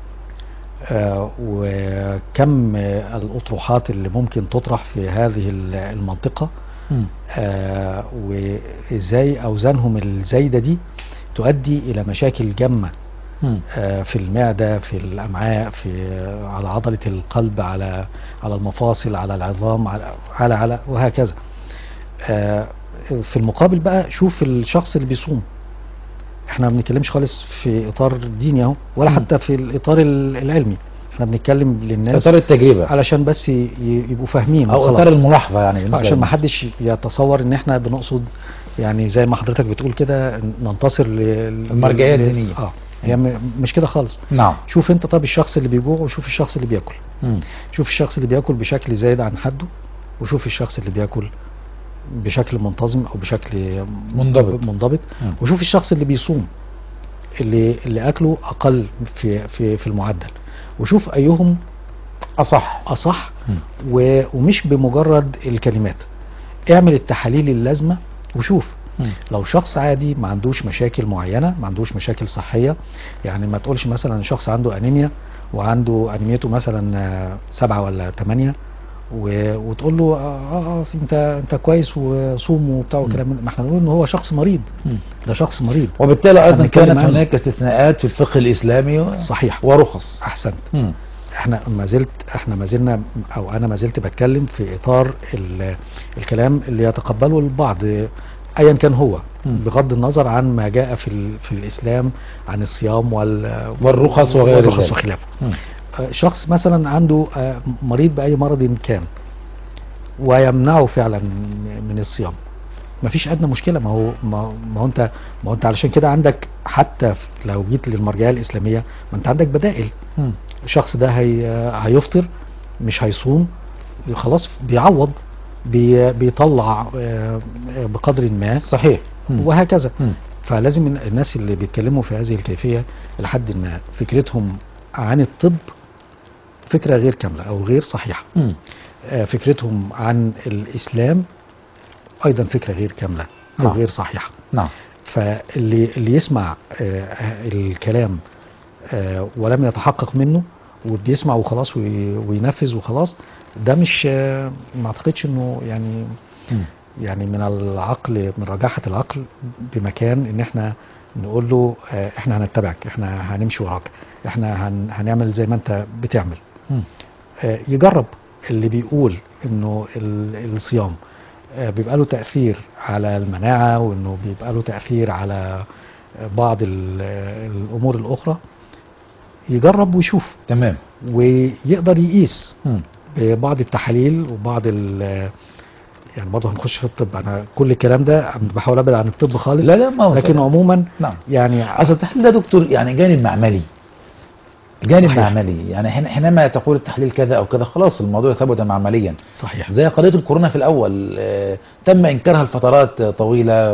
آه وكم آه الأطروحات اللي ممكن تطرح في هذه ال- المنطقة مم. آه وإزاي أوزانهم الزايدة دي تؤدي إلى مشاكل جمة مم. آه، في المعدة في الأمعاء في على عضلة القلب على على المفاصل على العظام على على, على وهكذا آه، في المقابل بقى شوف الشخص اللي بيصوم احنا ما بنتكلمش خالص في اطار ديني اهو ولا مم. حتى في الاطار ال- العلمي احنا بنتكلم للناس اثار التجربه علشان بس ي- يبقوا فاهمين او وخلاص. اثار الملاحظه يعني بالنسبة عشان ما للناس. حدش يتصور ان احنا بنقصد يعني زي ما حضرتك بتقول كده ننتصر ل المرجعية ل- الدينية. اه هي م- مش كده خالص نعم شوف انت طب الشخص اللي بيجوع وشوف الشخص اللي بياكل مم. شوف الشخص اللي بياكل بشكل زايد عن حده وشوف الشخص اللي بياكل بشكل منتظم او بشكل منضبط. منضبط مم. وشوف الشخص اللي بيصوم اللي اللي اكله اقل في في في المعدل وشوف ايهم اصح اصح مم. و- ومش بمجرد الكلمات اعمل التحاليل اللازمه وشوف مم. لو شخص عادي ما عندوش مشاكل معينه ما عندوش مشاكل صحيه يعني ما تقولش مثلا شخص عنده انيميا وعنده انيميته مثلا آه، سبعة ولا ثمانية و- وتقول له اه اه آه، انت انت كويس وصوم وبتاع وكلام من- ما احنا بنقول ان هو شخص مريض مم. ده شخص مريض وبالتالي ايضا هنتكلم كانت عنه. هناك استثناءات في الفقه الاسلامي و- صحيح ورخص احسنت مم. احنا ما زلت احنا ما زلنا او انا ما زلت بتكلم في اطار ال- الكلام اللي يتقبله البعض ايا كان هو مم. بغض النظر عن ما جاء في ال- في الاسلام عن الصيام وال والرخص وغير والرخص ذلك. وخلافه مم. آه، شخص مثلا عنده آه، مريض باي مرض كان ويمنعه فعلا من الصيام مفيش ادنى مشكله ما هو ما ما هو انت ما هو انت علشان كده عندك حتى في- لو جيت للمرجعيه الاسلاميه ما انت عندك بدائل مم. الشخص ده هي هيفطر مش هيصوم خلاص بيعوض بي بيطلع آه، آه، بقدر ما صحيح مم. وهكذا مم. فلازم الن- الناس اللي بيتكلموا في هذه الكيفية لحد ما فكرتهم عن الطب فكرة غير كاملة أو غير صحيحة مم. آه، فكرتهم عن الإسلام أيضا فكرة غير كاملة أو نعم. غير صحيحة نعم فاللي اللي يسمع آه، الكلام آه، ولم يتحقق منه وبيسمع وخلاص وي- وينفذ وخلاص ده مش آه، ما اعتقدش انه يعني مم. يعني من العقل من رجاحة العقل بمكان ان احنا نقول له آه، احنا هنتبعك احنا هنمشي وراك احنا هن هنعمل زي ما انت بتعمل مم. آه، يجرب اللي بيقول انه ال- الصيام آه، بيبقى له تأثير على المناعة وانه بيبقى له تأثير على آه، بعض ال- الامور الاخرى يجرب ويشوف تمام ويقدر يقيس مم. ببعض التحاليل وبعض ال يعني برضه هنخش في الطب انا كل الكلام ده أنا بحاول ابعد عن الطب خالص لا لا ما هو لكن كده. عموما نعم يعني اصل التحليل ده دكتور يعني جانب معملي جانب صحيح. معملي يعني حين- حينما تقول التحليل كذا او كذا خلاص الموضوع ثبت معمليا صحيح زي قضيه الكورونا في الاول آه، تم انكارها لفترات طويله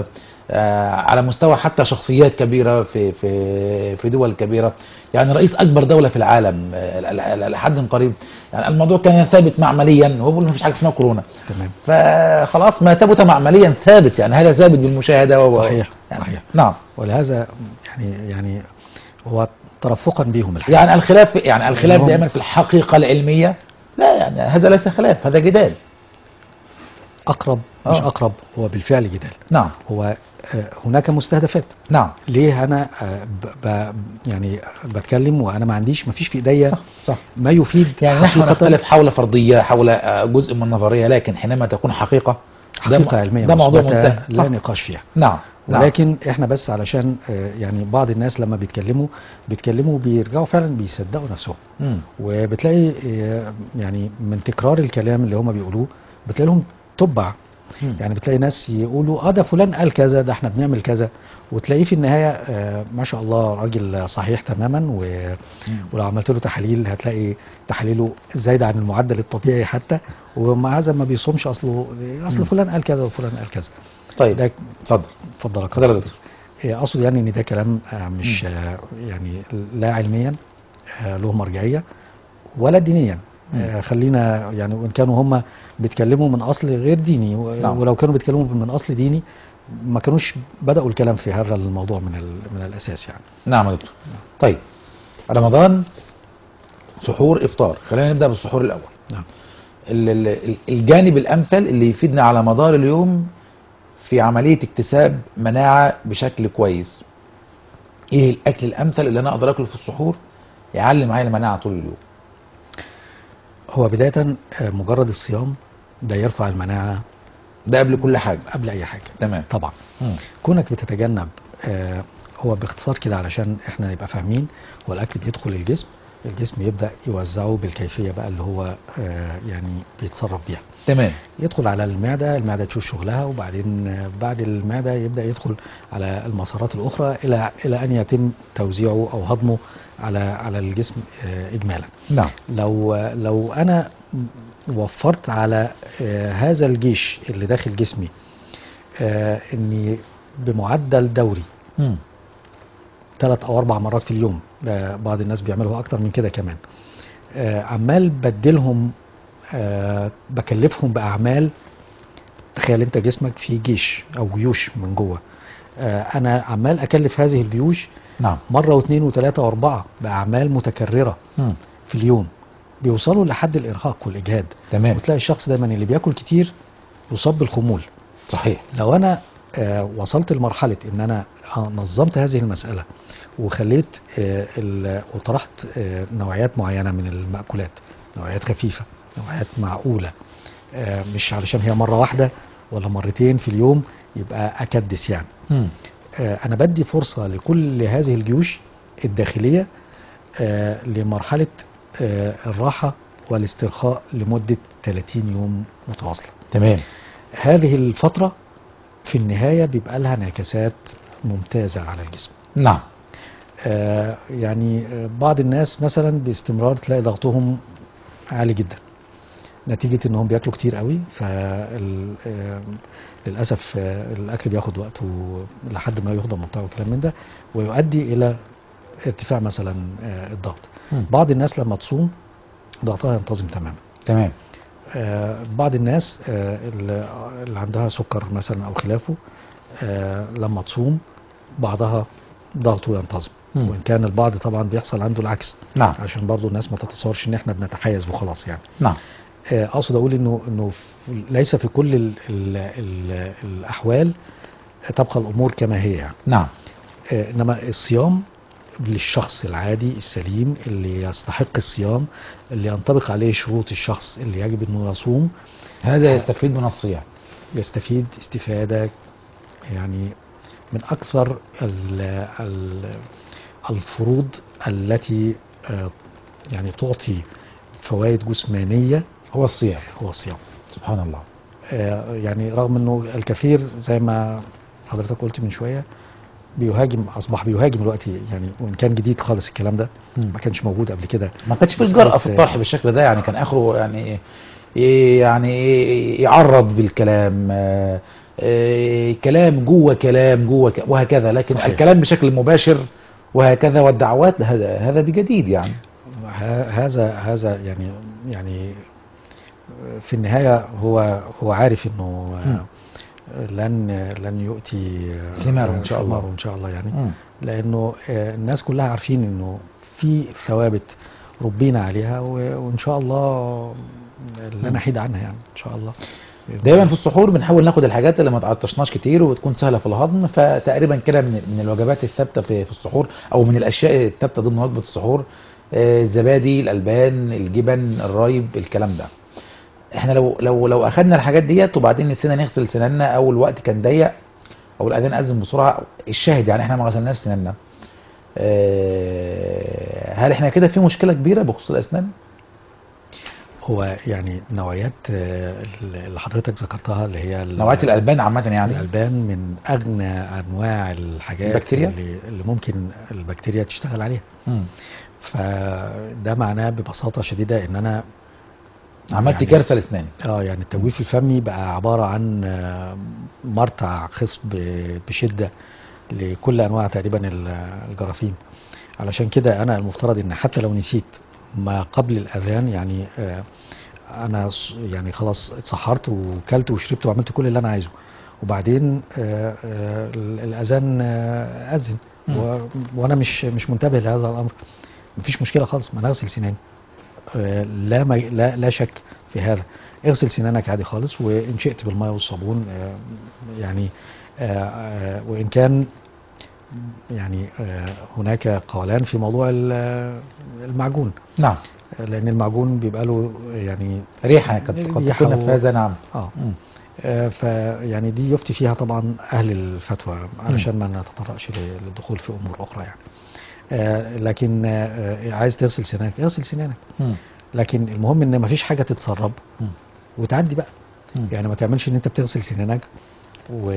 آه، على مستوى حتى شخصيات كبيرة في في في دول كبيرة يعني رئيس أكبر دولة في العالم آه، ل- ل- لحد قريب يعني الموضوع كان ثابت معمليا هو بيقول مفيش حاجة اسمها كورونا تمام فخلاص ما ثبت معمليا ثابت يعني هذا ثابت بالمشاهدة و- صحيح يعني صحيح نعم ولهذا يعني يعني هو ترفقا بهم الحقيقة يعني الخلاف يعني الخلاف هم- دائما في الحقيقة العلمية لا يعني هذا ليس خلاف هذا جدال أقرب مش آه. أقرب هو بالفعل جدال نعم هو آه، هناك مستهدفات نعم ليه أنا آه، ب ب يعني بتكلم وأنا ما عنديش ما فيش في إيديا صح صح ما يفيد يعني نحن حقيقة- نختلف حول فرضية حول آه، جزء من النظرية لكن حينما تكون حقيقة ده م- حقيقة علمية ده موضوع مثبتة منتهي لا صح. نقاش فيها نعم نعم. ولكن احنا بس علشان آه، يعني بعض الناس لما بيتكلموا بيتكلموا بيرجعوا فعلا بيصدقوا نفسهم مم. وبتلاقي آه، يعني من تكرار الكلام اللي هم بيقولوه بتلاقي لهم تبع مم. يعني بتلاقي ناس يقولوا اه ده فلان قال كذا ده احنا بنعمل كذا وتلاقيه في النهايه آه ما شاء الله راجل صحيح تماما و... مم. ولو عملت له تحاليل هتلاقي تحاليله زايده عن المعدل الطبيعي حتى ومع هذا ما بيصومش اصله اصل مم. فلان قال كذا وفلان قال كذا طيب ده اتفضل اتفضل يا اتفضل يا كابتن. دكتور إيه، اقصد يعني ان ده كلام آه، مش آه، يعني لا علميا آه، له مرجعيه ولا دينيا مم. آه، خلينا يعني وان كانوا هم بيتكلموا من اصل غير ديني و- نعم. ولو كانوا بيتكلموا من اصل ديني ما كانوش بداوا الكلام في هذا الموضوع من ال- من الاساس يعني نعم يا دكتور طيب رمضان سحور افطار خلينا نبدا بالسحور الاول نعم ال- ال- ال- الجانب الامثل اللي يفيدنا على مدار اليوم في عمليه اكتساب مناعه بشكل كويس ايه الاكل الامثل اللي انا اقدر اكله في السحور يعلي معايا المناعه طول اليوم هو بدايه آه، مجرد الصيام ده يرفع المناعه ده قبل كل حاجه قبل اي حاجه تمام طبعا مم. كونك بتتجنب آه، هو باختصار كده علشان احنا نبقى فاهمين هو الاكل بيدخل الجسم الجسم يبدا يوزعه بالكيفيه بقى اللي هو آه، يعني بيتصرف بيها تمام يدخل على المعده المعده تشوف شغلها وبعدين آه، بعد المعده يبدا يدخل على المسارات الاخرى الى الى ان يتم توزيعه او هضمه على على الجسم آه، اجمالا نعم لو لو انا وفرت على آه، هذا الجيش اللي داخل جسمي آه، اني بمعدل دوري مم. ثلاث او اربع مرات في اليوم ده بعض الناس بيعملوا اكتر من كده كمان آه، عمال بدلهم آه، بكلفهم باعمال تخيل انت جسمك فيه جيش او جيوش من جوه آه، انا عمال اكلف هذه الجيوش نعم مره واثنين وثلاثه واربعه باعمال متكرره مم. في اليوم بيوصلوا لحد الارهاق والاجهاد تمام وتلاقي الشخص دايما اللي بياكل كتير يصاب بالخمول صحيح لو انا آه، وصلت لمرحله ان انا آه، نظمت هذه المساله وخليت آه، ال- وطرحت آه، نوعيات معينه من المأكولات نوعيات خفيفه نوعيات معقوله آه، مش علشان هي مره واحده ولا مرتين في اليوم يبقى اكدس يعني مم. آه، انا بدي فرصه لكل هذه الجيوش الداخليه آه، لمرحله آه، الراحه والاسترخاء لمده 30 يوم متواصله تمام هذه الفتره في النهايه بيبقى لها انعكاسات ممتازه على الجسم نعم آه، يعني آه، بعض الناس مثلا باستمرار تلاقي ضغطهم عالي جدا نتيجة انهم بياكلوا كتير قوي فللأسف الأكل بياخد وقته لحد ما يهضم وبتاع وكلام من ده ويؤدي إلى ارتفاع مثلا آه، الضغط مم. بعض الناس لما تصوم ضغطها ينتظم تماما تمام آه، بعض الناس آه، اللي اللي عندها سكر مثلا او خلافه آه، لما تصوم بعضها ضغطه ينتظم مم. وان كان البعض طبعا بيحصل عنده العكس نعم عشان برضو الناس ما تتصورش ان احنا بنتحيز وخلاص يعني نعم آه، اقصد اقول انه انه في- ليس في كل ال ال ال الاحوال تبقى الامور كما هي يعني نعم آه، انما الصيام للشخص العادي السليم اللي يستحق الصيام اللي ينطبق عليه شروط الشخص اللي يجب انه يصوم هذا يستفيد من الصيام يستفيد استفادة يعني من أكثر ال ال الفروض التي آه، يعني تعطي فوائد جسمانية هو الصيام هو الصيام سبحان الله آه، يعني رغم أنه الكثير زي ما حضرتك قلت من شوية بيهاجم اصبح بيهاجم دلوقتي يعني وان كان جديد خالص الكلام ده مم. ما كانش موجود قبل كده ما كانش في مسألة- الجرأة في الطرح بالشكل ده يعني كان اخره يعني إيه يعني إيه يعرض بالكلام آه، آه، كلام جوه كلام جوه ك- وهكذا لكن صحيح. الكلام بشكل مباشر وهكذا والدعوات هذا هذا بجديد يعني ه- هذا هذا يعني يعني في النهايه هو هو عارف انه مم. لن لن يؤتي ثماره إن شاء الله. ثماره ان شاء الله يعني مم. لانه آه، الناس كلها عارفين انه في ثوابت ربينا عليها و- وان شاء الله لا مم. نحيد عنها يعني ان شاء الله دايما في السحور بنحاول ناخد الحاجات اللي ما تعطشناش كتير وتكون سهله في الهضم فتقريبا كده من من الوجبات الثابته في في السحور او من الاشياء الثابته ضمن وجبه السحور آه، الزبادي الالبان الجبن الرايب الكلام ده احنا لو لو لو اخدنا الحاجات ديت وبعدين نسينا نغسل سناننا او الوقت كان ضيق او الاذان اذن بسرعه الشاهد يعني احنا ما غسلناش سناننا آه، هل احنا كده في مشكله كبيره بخصوص الاسنان؟ هو يعني نوعيات آه، اللي حضرتك ذكرتها اللي هي ال- نوعيه الالبان عامه يعني الألبان من أغنى أنواع الحاجات البكتيريا؟ اللي, اللي ممكن البكتيريا تشتغل عليها مم. فده معناه ببساطة شديدة إن أنا عملت يعني- كارثه لاسناني اه يعني التجويف الفمي بقى عبارة عن آه، مرتع خصب بشدة لكل أنواع تقريبا ال- الجراثيم علشان كده أنا المفترض إن حتى لو نسيت ما قبل الأذان يعني آه، أنا ص- يعني خلاص اتسحرت وكلت وشربت وعملت كل اللي أنا عايزه وبعدين آه، آه، ال- الأذان آه، أذن مم. و- وأنا مش مش منتبه لهذا الأمر مفيش مشكلة خالص ما أنا أغسل سناني آه، لا ما لا لا شك في هذا اغسل سنانك عادي خالص وان شئت بالماء والصابون آه، يعني آه، آه، وان كان يعني آه، هناك قولان في موضوع ال- المعجون نعم آه، لان المعجون بيبقى له يعني ريحه قد قد ريحة تكون و- نفاذه نعم اه مم. آه، فيعني دي يفتي فيها طبعا اهل الفتوى علشان ما نتطرقش ل- للدخول في امور اخرى يعني آه، لكن آه، آه، عايز تغسل سنانك اغسل سنانك مم. لكن المهم ان مفيش حاجه تتسرب مم. وتعدي بقى مم. يعني ما تعملش ان انت بتغسل سنانك و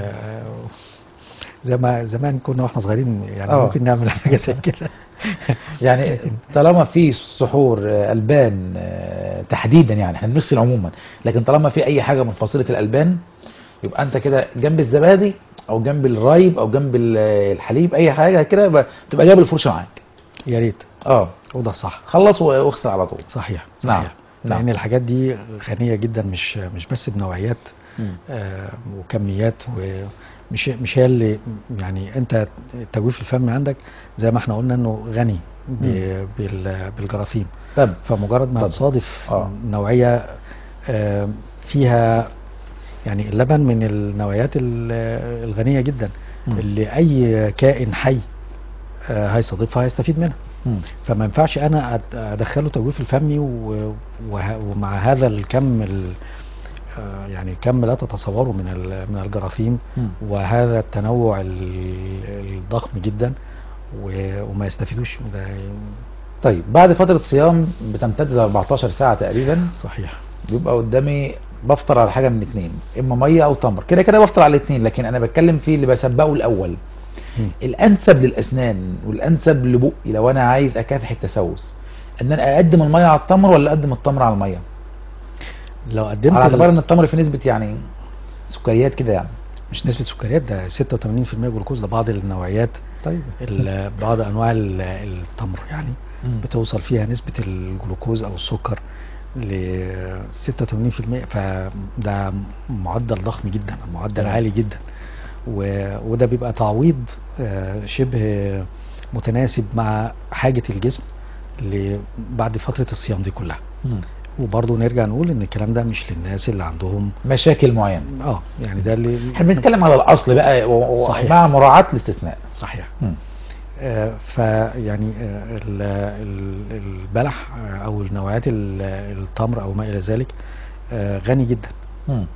زي ما زمان كنا واحنا صغيرين يعني آه. ممكن نعمل حاجه زي كده يعني طالما في سحور آه، البان آه، تحديدا يعني احنا بنغسل عموما لكن طالما في اي حاجه من فصيله الالبان يبقى انت كده جنب الزبادي او جنب الرايب او جنب ال- الحليب اي حاجه كده يبقى تبقى جايب الفرشه معاك يا ريت اه وده صح خلص واغسل على طول صحيح نعم. صحيح نعم. لان الحاجات دي غنيه جدا مش مش بس بنوعيات آه، وكميات ومش مش هي اللي يعني انت تجويف الفم عندك زي ما احنا قلنا انه غني ب- بال- بالجراثيم طب فمجرد ما طب. تصادف آه. نوعيه آه، فيها يعني اللبن من النوعيات ال- الغنيه جدا مم. اللي اي كائن حي آه، هيستضيفها هيستفيد منها مم. فما ينفعش انا أد- ادخله تجويف الفمي و- وه- ومع هذا الكم ال- آه، يعني كم لا تتصوره من ال- من الجراثيم مم. وهذا التنوع ال- الضخم جدا و- وما يستفيدوش ده طيب بعد فتره صيام بتمتد ل 14 ساعه تقريبا صحيح بيبقى قدامي بفطر على حاجه من اتنين اما ميه او تمر كده كده بفطر على الاتنين لكن انا بتكلم في اللي بسبقه الاول مم. الانسب للاسنان والانسب لبقي لو انا عايز اكافح التسوس ان انا اقدم الميه على التمر ولا اقدم التمر على الميه لو قدمت على اعتبار ال- ان التمر في نسبه يعني سكريات كده يعني مش نسبة سكريات ده 86% جلوكوز ده بعض النوعيات طيب ال- بعض انواع ال- التمر يعني مم. بتوصل فيها نسبة الجلوكوز او السكر ل 86% فده معدل ضخم جدا معدل تمام. عالي جدا و- وده بيبقى تعويض آه، شبه متناسب مع حاجة الجسم ل- بعد فترة الصيام دي كلها مم. وبرضه نرجع نقول ان الكلام ده مش للناس اللي عندهم مشاكل معينه اه يعني ده اللي احنا بنتكلم على الاصل بقى و- و- صحيح. مع مراعاه الاستثناء صحيح مم. آه، فيعني آه، ال- ال- البلح آه، او النوعيات ال- التمر او ما الى ذلك آه، غني جدا مم.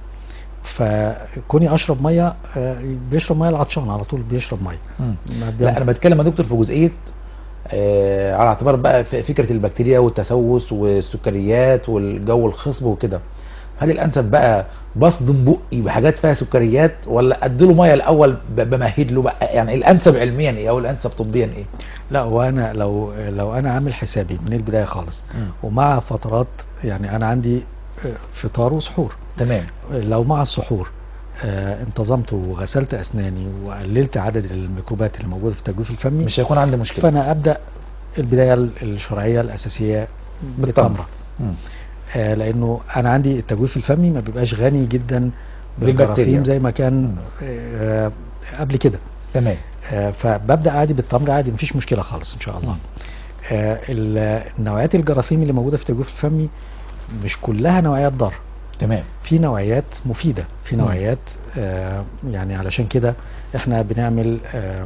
فكوني اشرب ميه آه، بيشرب ميه العطشان على طول بيشرب ميه مم. ما لا انا بتكلم يا دكتور في جزئيه آه على اعتبار بقى ف- فكره البكتيريا والتسوس والسكريات والجو الخصب وكده هل الانسب بقى بصدم بقي بحاجات فيها سكريات ولا اديله ميه الاول ب- بمهد له بقى يعني الانسب علميا ايه او الانسب طبيا ايه لا وانا لو لو انا عامل حسابي من البدايه خالص مم. ومع فترات يعني انا عندي آه، فطار وسحور تمام لو مع السحور آه، انتظمت وغسلت اسناني وقللت عدد الميكروبات اللي موجوده في التجويف الفمي مش هيكون عندي مشكله فانا ابدا البدايه الشرعيه الاساسيه بالتمر. بالتمره مم. آه، لانه انا عندي التجويف الفمي ما بيبقاش غني جدا بالبكتيريا. بالجراثيم زي ما كان آه، قبل كده تمام آه، فببدا عادي بالتمر عادي مفيش مشكله خالص ان شاء الله مم. آه، ال- نوعيات الجراثيم اللي موجوده في التجويف الفمي مش كلها نوعيات ضاره تمام في نوعيات مفيده في مم. نوعيات آه، يعني علشان كده احنا بنعمل آه،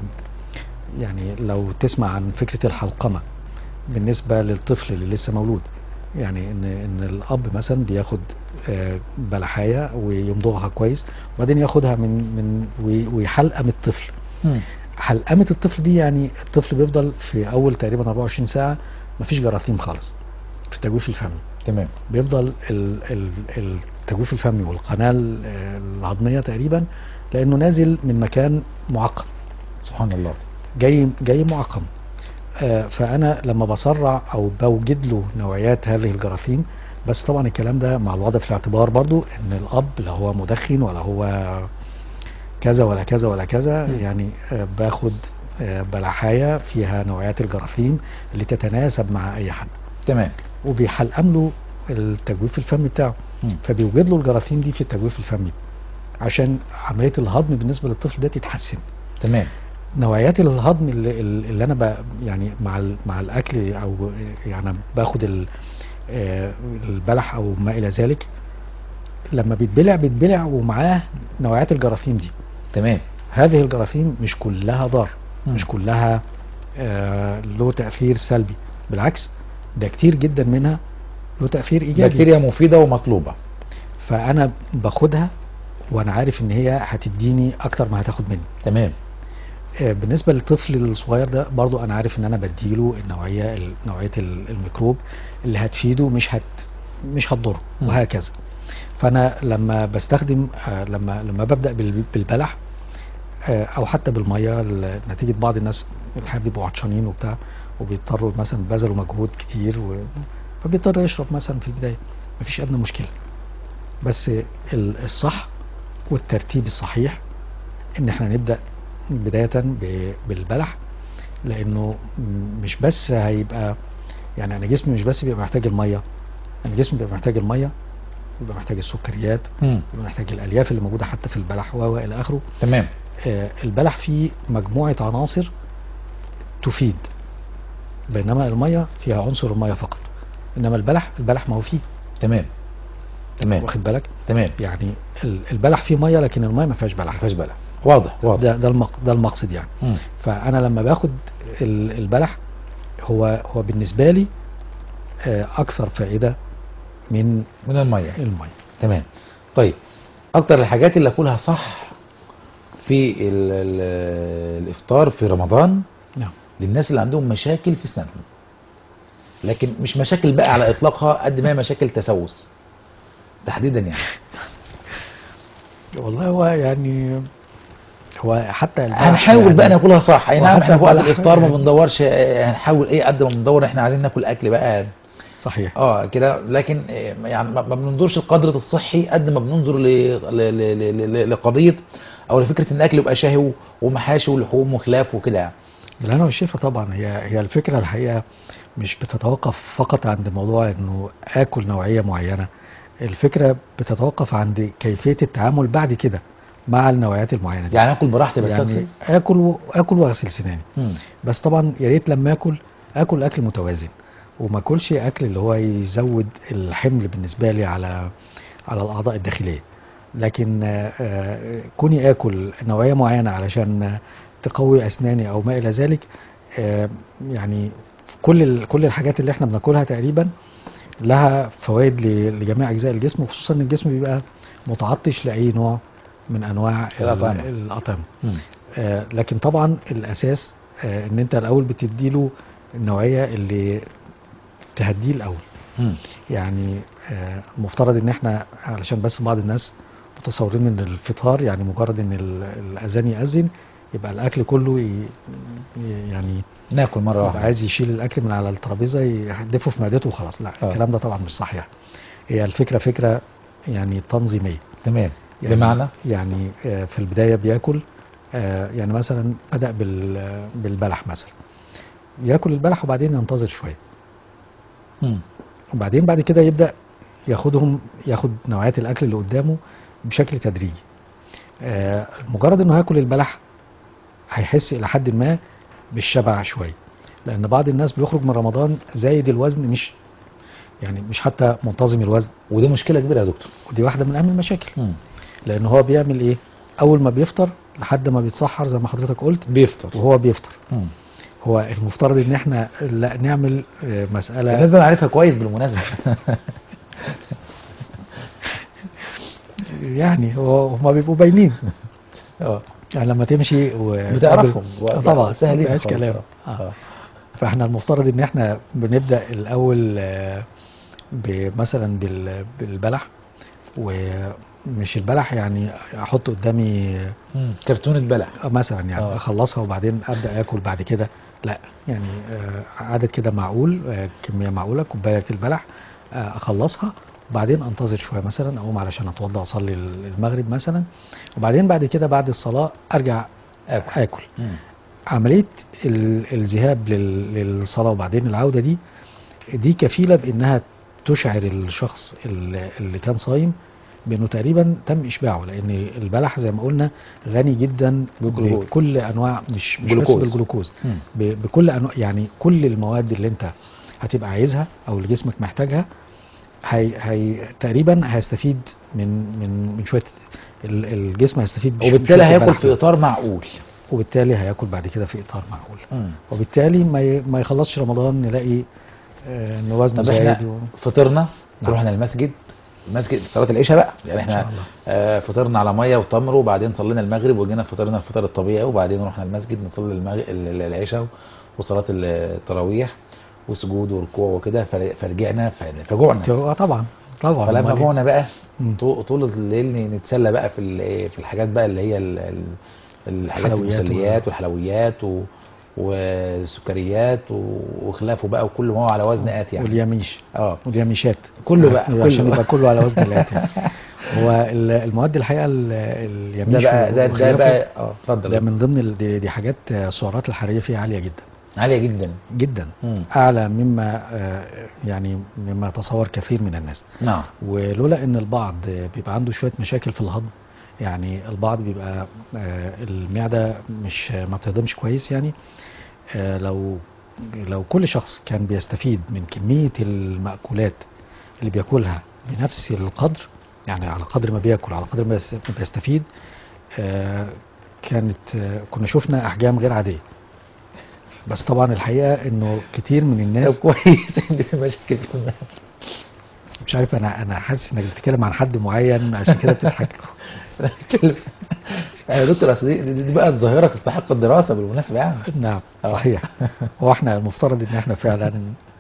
يعني لو تسمع عن فكره الحلقمه بالنسبه للطفل اللي لسه مولود يعني ان ان الاب مثلا بياخد آه، بلحايه ويمضغها كويس وبعدين ياخدها من من وي- ويحلقم الطفل مم. حلقمه الطفل دي يعني الطفل بيفضل في اول تقريبا 24 ساعه مفيش جراثيم خالص في التجويف الفمي تمام بيفضل ال- ال- التجويف الفمي والقناه ال- الهضميه تقريبا لانه نازل من مكان معقم سبحان الله جاي جاي معقم آه، فانا لما بسرع او بوجد له نوعيات هذه الجراثيم بس طبعا الكلام ده مع الوضع في الاعتبار برضو ان الاب لا هو مدخن ولا هو كذا ولا كذا ولا كذا مم. يعني آه، باخد آه، بلحايه فيها نوعيات الجراثيم اللي تتناسب مع اي حد تمام وبيحلقم له التجويف الفمي بتاعه مم. فبيوجد له الجراثيم دي في التجويف الفمي عشان عمليه الهضم بالنسبه للطفل ده تتحسن تمام نوعيات الهضم اللي, اللي انا ب يعني مع ال- مع الاكل او يعني باخد ال- آه، البلح او ما الى ذلك لما بيتبلع بيتبلع ومعاه نوعيات الجراثيم دي تمام هذه الجراثيم مش كلها ضار مم. مش كلها آه، له تاثير سلبي بالعكس ده كتير جدا منها له تاثير ايجابي بكتيريا مفيده ومطلوبه فانا باخدها وانا عارف ان هي هتديني اكتر ما هتاخد مني تمام آه، بالنسبه للطفل الصغير ده برضو انا عارف ان انا بديله النوعيه ال- نوعيه ال- الميكروب اللي هتفيده مش هت مش هتضره مم. وهكذا فانا لما بستخدم آه، لما لما ببدا بال- بالبلح آه، او حتى بالميه ل- نتيجه بعض الناس الحقيقه بيبقوا عطشانين وبتاع وبيضطروا مثلا بذلوا مجهود كتير و... فبيضطر يشرب مثلا في البدايه مفيش ادنى مشكله بس ال- الصح والترتيب الصحيح ان احنا نبدا بدايه ب- بالبلح لانه م- مش بس هيبقى يعني انا جسمي مش بس بيبقى محتاج الميه انا جسمي بيبقى محتاج الميه بيبقى محتاج السكريات مم. بيبقى محتاج الالياف اللي موجوده حتى في البلح و و الى اخره تمام آه، البلح فيه مجموعه عناصر تفيد بينما الميه فيها عنصر الميه فقط انما البلح البلح ما هو فيه تمام تمام واخد بالك تمام يعني ال- البلح فيه ميه لكن الميه ما فيهاش ما بلح فيهاش بالك واضح واضح ده ده المق... ده المقصد يعني مم. فانا لما باخد ال- البلح هو هو بالنسبه لي آه، اكثر فائده من من الميه الميه تمام طيب اكتر الحاجات اللي اكلها صح في ال ال الافطار في رمضان نعم للناس اللي عندهم مشاكل في اسنانهم لكن مش مشاكل بقى على اطلاقها قد ما هي مشاكل تسوس تحديدا يعني والله هو يعني هو حتى البلح هنحاول يعني بقى ناكلها صح اي نعم وحتى احنا في وقت البلح الافطار ما يعني- بندورش آه، هنحاول ايه قد ما بندور احنا عايزين ناكل اكل بقى صحيح اه كده لكن آه، يعني ما ما بننظرش لقدرة الصحي قد ما بننظر ل- ل- ل- ل- ل- لقضية او لفكرة ان الاكل يبقى شهي ومحاشي ولحوم وخلاف وكده يعني الهنا والشفا طبعا هي هي الفكره الحقيقه مش بتتوقف فقط عند موضوع انه اكل نوعيه معينه الفكره بتتوقف عند كيفيه التعامل بعد كده مع النوعيات المعينه دي يعني اكل براحتي بس يعني أغسل؟ اكل و... اكل واغسل سناني مم. بس طبعا يا ريت لما اكل اكل اكل متوازن وما اكلش اكل اللي هو يزود الحمل بالنسبه لي على على الاعضاء الداخليه لكن آه، آه، كوني اكل نوعيه معينه علشان آه، تقوي اسناني او ما الى ذلك آه، يعني كل ال- كل الحاجات اللي احنا بناكلها تقريبا لها فوائد ل- لجميع اجزاء الجسم وخصوصا ان الجسم بيبقى متعطش لاي نوع من انواع ال- الأطعمة. الاطعمه مم. آه، لكن طبعا الاساس آه، ان انت الاول بتديله النوعيه اللي تهديه الاول مم. يعني آه، المفترض ان احنا علشان بس بعض الناس متصورين ان الفطار يعني مجرد ان ال- الاذان يأذن يبقى الاكل كله ي... ي- يعني ناكل مرة يبقى واحدة عايز يشيل الاكل من على الترابيزه يحدفه في معدته وخلاص لا آه. الكلام ده طبعا مش صحيح هي الفكره فكره يعني تنظيميه تمام يعني بمعنى يعني آه، في البدايه بياكل آه، يعني مثلا بدا بال- بالبلح مثلا ياكل البلح وبعدين ينتظر شويه مم. وبعدين بعد كده يبدا ياخدهم ياخد نوعيات الاكل اللي قدامه بشكل تدريجي آه، مجرد انه هياكل البلح هيحس الى حد ما بالشبع شويه لان بعض الناس بيخرج من رمضان زايد الوزن مش يعني مش حتى منتظم الوزن ودي مشكلة كبيرة يا دكتور ودي واحده من اهم المشاكل مم. لان هو بيعمل ايه اول ما بيفطر لحد ما بيتسحر زي ما حضرتك قلت بيفطر وهو بيفطر مم. هو المفترض ان احنا لا نعمل آه، مساله الناس دي انا عارفها كويس بالمناسبة يعني هو هما بيبقوا باينين اه يعني لما تمشي و بتعرفهم آه طبعا سهلين مفيهاش خالص. كلام آه. آه. فاحنا المفترض ان احنا بنبدا الاول آه، ب- مثلا بال- بالبلح ومش البلح يعني احط قدامي مم. كرتونة بلح آه، مثلا يعني آه. اخلصها وبعدين ابدا اكل بعد كده لا يعني آه، عدد كده معقول آه، كميه معقوله كوبايه البلح آه، اخلصها وبعدين انتظر شويه مثلا اقوم علشان اتوضا اصلي المغرب مثلا وبعدين بعد كده بعد الصلاه ارجع اكل اكل مم. عمليه ال- الذهاب لل- للصلاه وبعدين العوده دي دي كفيله بانها تشعر الشخص اللي اللي كان صايم بانه تقريبا تم اشباعه لان البلح زي ما قلنا غني جدا بالجلوكوز. بكل انواع مش مش بس جلوكوز. بالجلوكوز مم. ب- بكل انواع يعني كل المواد اللي انت هتبقى عايزها او اللي جسمك محتاجها هي هي تقريبا هيستفيد من من من شويه ال- الجسم هيستفيد بش- وبالتالي بشوية هياكل البلح في دول. اطار معقول وبالتالي هياكل بعد كده في اطار معقول مم. وبالتالي ما ي- ما يخلصش رمضان نلاقي آه، ان وزنه طب احنا زايد و... فطرنا نعم. رحنا المسجد المسجد صلاة العشاء بقى يعني إن شاء احنا الله. آه فطرنا على ميه وتمر وبعدين صلينا المغرب وجينا فطرنا الفطار الطبيعي وبعدين رحنا المسجد نصلي المغ... ال- ال- العشاء وصلاة التراويح وسجود وركوع وكده فر- فرجعنا ف- فجوعنا اه طبعا طبعا فلما أمال إيه؟ جوعنا بقى مم. طو- طول الليل نتسلى بقى في ال- في الحاجات بقى اللي هي ال- ال- الحاجات الحلويات المسليات و- والحلويات و... والسكريات و- وخلافه بقى وكل ما هو على وزن آت يعني واليميش اه واليميشات كله بقى، يعني عشان كله. يبقى كله على وزن الاتي هو ال- المواد الحقيقه ال- ده اليميش بقى ده, ده وخلافه بقى اه اتفضل ده من ضمن ال- دي, دي حاجات آه، السعرات الحراريه فيها عاليه جدا عالية جدا جدا مم. اعلى مما آه، يعني مما يتصور كثير من الناس نعم ولولا ان البعض بيبقى عنده شويه مشاكل في الهضم يعني البعض بيبقى آه، المعده مش ما بتهضمش كويس يعني آه، لو لو كل شخص كان بيستفيد من كميه المأكولات اللي بياكلها بنفس القدر يعني على قدر ما بياكل على قدر ما بيس- ما بيستفيد آه، كانت آه، كنا شفنا احجام غير عاديه بس طبعا الحقيقه انه كتير من طب الناس كويس ان في مشاكل في المعدة. مش عارف انا انا حاسس انك بتتكلم عن حد معين عشان كده بتضحك أنا بتكلم يا دكتور اصل دي, دي بقى ظاهرة تستحق الدراسة بالمناسبة يعني نعم آه. صحيح هو احنا المفترض ان احنا فعلا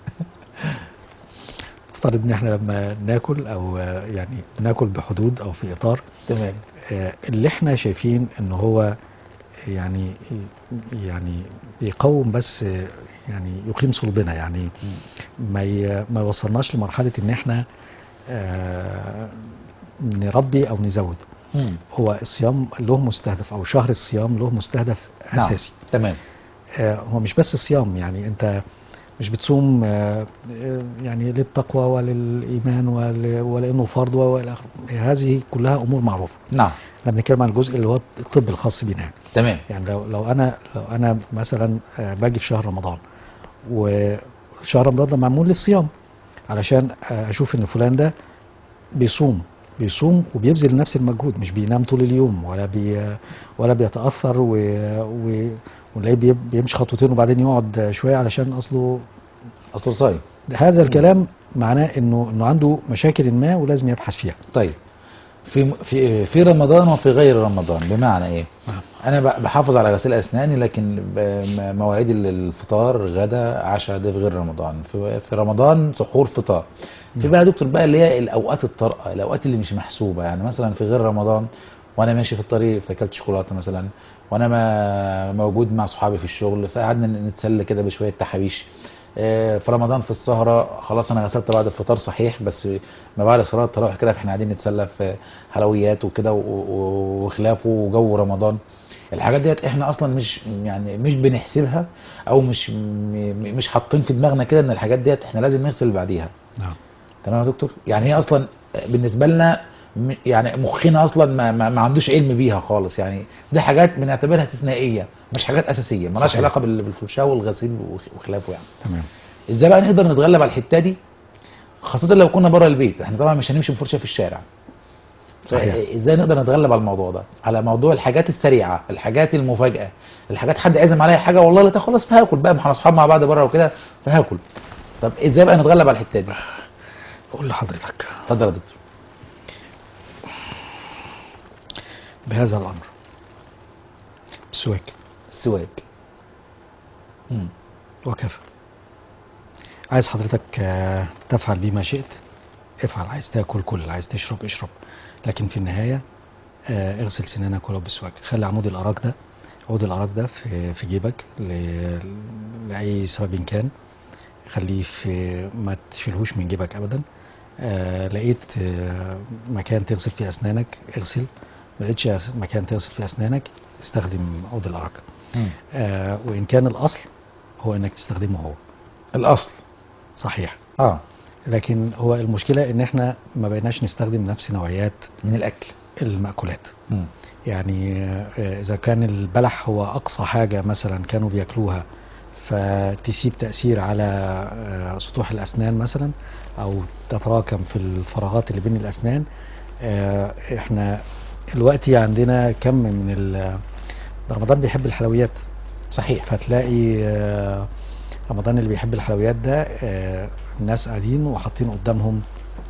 المفترض ان احنا لما ناكل او آه، يعني ناكل بحدود او في اطار تمام آه، اللي احنا شايفين ان هو يعني يعني يقوم بس آه، يعني يقيم صلبنا يعني ما ي- ما يوصلناش لمرحله ان احنا آه، نربي او نزود مم. هو الصيام له مستهدف او شهر الصيام له مستهدف نعم. اساسي تمام آه، هو مش بس الصيام يعني انت مش بتصوم آه، آه، يعني للتقوى وللايمان ول- ولانه فرض والى اخره هذه كلها امور معروفه نعم احنا بنتكلم عن الجزء اللي هو الطب الخاص بينا يعني. تمام يعني لو لو انا لو انا مثلا آه، باجي في شهر رمضان وشهر رمضان ده معمول للصيام علشان آه، اشوف ان فلان ده بيصوم بيصوم وبيبذل نفس المجهود مش بينام طول اليوم ولا بي ولا بيتاثر و... و... ونلاقيه بي- بيمشي خطوتين وبعدين يقعد شويه علشان اصله اصله صايم هذا الكلام معناه انه انه عنده مشاكل ما ولازم يبحث فيها طيب في في في رمضان وفي غير رمضان بمعنى ايه نعم. انا ب- بحافظ على غسيل اسناني لكن ب- م- مواعيد ال- الفطار غدا عشاء ده في غير رمضان في, في رمضان سحور فطار في بقى يا دكتور بقى اللي هي الاوقات الطارئه الاوقات اللي مش محسوبه يعني مثلا في غير رمضان وانا ماشي في الطريق فاكلت شوكولاته مثلا وانا ما موجود مع صحابي في الشغل فقعدنا نتسلى كده بشويه تحابيش آه، في رمضان في السهرة خلاص أنا غسلت بعد الفطار صحيح بس ما بعد صلاة التراويح كده احنا قاعدين نتسلى في حلويات وكده و- و- وخلافه وجو رمضان الحاجات ديت احنا اصلا مش يعني مش بنحسبها او مش م- م- مش حاطين في دماغنا كده ان الحاجات ديت احنا لازم نغسل بعديها نعم تمام يا دكتور يعني هي اصلا بالنسبه لنا م- يعني مخنا اصلا ما, ما, ما عندوش علم بيها خالص يعني دي حاجات بنعتبرها استثنائيه مش حاجات اساسيه مالهاش صحيح. علاقه بال- بالفرشاه والغسيل وخ- وخلافه يعني تمام ازاي بقى نقدر نتغلب على الحته دي خاصه لو كنا بره البيت احنا طبعا مش هنمشي بفرشه في الشارع صحيح. ازاي نقدر نتغلب على الموضوع ده على موضوع الحاجات السريعه الحاجات المفاجاه الحاجات حد عزم عليا حاجه والله لا خلاص فهاكل بقى ما احنا اصحاب مع بعض بره وكده فهاكل طب ازاي بقى نتغلب على الحته دي اقول لحضرتك اتفضل يا دكتور بهذا الامر السواك السواك مم. وكفى عايز حضرتك آه، تفعل بيه ما شئت افعل عايز تاكل كل عايز تشرب اشرب لكن في النهايه آه، اغسل سنانك ولو بسواك خلي عمود الاراك ده عود الاراك ده في في جيبك ل- لاي سبب كان خليه في ما تشيلهوش من جيبك ابدا آه لقيت آه مكان تغسل فيه اسنانك اغسل ما لقيتش أس- مكان تغسل فيه اسنانك استخدم عود الاراك مم. آه وان كان الاصل هو انك تستخدمه هو الاصل صحيح اه لكن هو المشكله ان احنا ما بقيناش نستخدم نفس نوعيات من الاكل المأكولات مم. يعني آه، اذا كان البلح هو اقصى حاجه مثلا كانوا بياكلوها فتسيب تاثير على آه، سطوح الاسنان مثلا او تتراكم في الفراغات اللي بين الاسنان آه، احنا دلوقتي عندنا كم من ال- رمضان بيحب الحلويات صحيح فتلاقي آه، رمضان اللي بيحب الحلويات ده آه، الناس قاعدين وحاطين قدامهم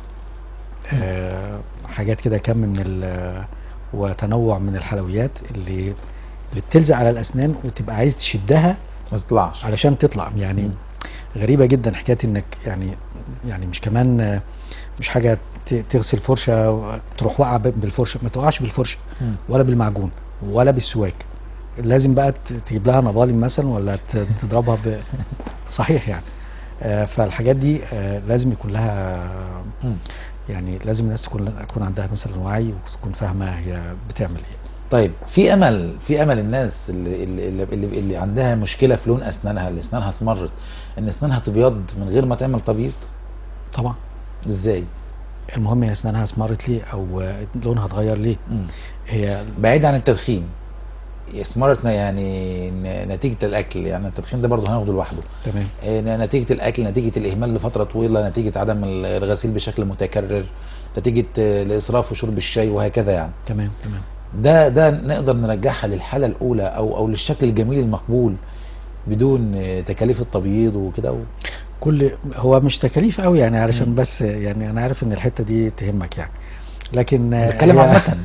آه، حاجات كده كم من ال- وتنوع من الحلويات اللي اللي بتلزق على الاسنان وتبقى عايز تشدها ما تطلعش علشان تطلع يعني مم. غريبه جدا حكايه انك يعني يعني مش كمان آه، مش حاجه ت- تغسل فرشه تروح واقعه ب- بالفرشه ما تقعش بالفرشه مم. ولا بالمعجون ولا بالسواك لازم بقى ت- تجيب لها نبالم مثلا ولا ت- تضربها ب... صحيح يعني آه، فالحاجات دي آه، لازم يكون لها مم. يعني لازم الناس تكون يكون عندها مثلا وعي وتكون فاهمه هي بتعمل ايه طيب في امل في امل الناس اللي اللي, اللي, اللي, اللي عندها مشكله في لون اسنانها اللي اسنانها اسمرت ان اسنانها تبيض من غير ما تعمل تبييض طبعا ازاي المهم هي اسنانها اسمرت ليه او آه، لونها اتغير ليه مم. هي بعيد عن التدخين اسمرت يعني ن- نتيجه الاكل يعني التدخين ده برضه هناخده لوحده تمام إيه، ن- نتيجه الاكل نتيجه الاهمال لفتره طويله نتيجه عدم ال- الغسيل بشكل متكرر نتيجه آه، الاسراف وشرب الشاي وهكذا يعني تمام تمام ده ده نقدر نرجعها للحاله الاولى او او للشكل الجميل المقبول بدون آه، تكاليف التبييض وكده و... كل هو مش تكاليف قوي يعني علشان مم. بس يعني انا عارف ان الحته دي تهمك يعني لكن آه، بتكلم هي- عامه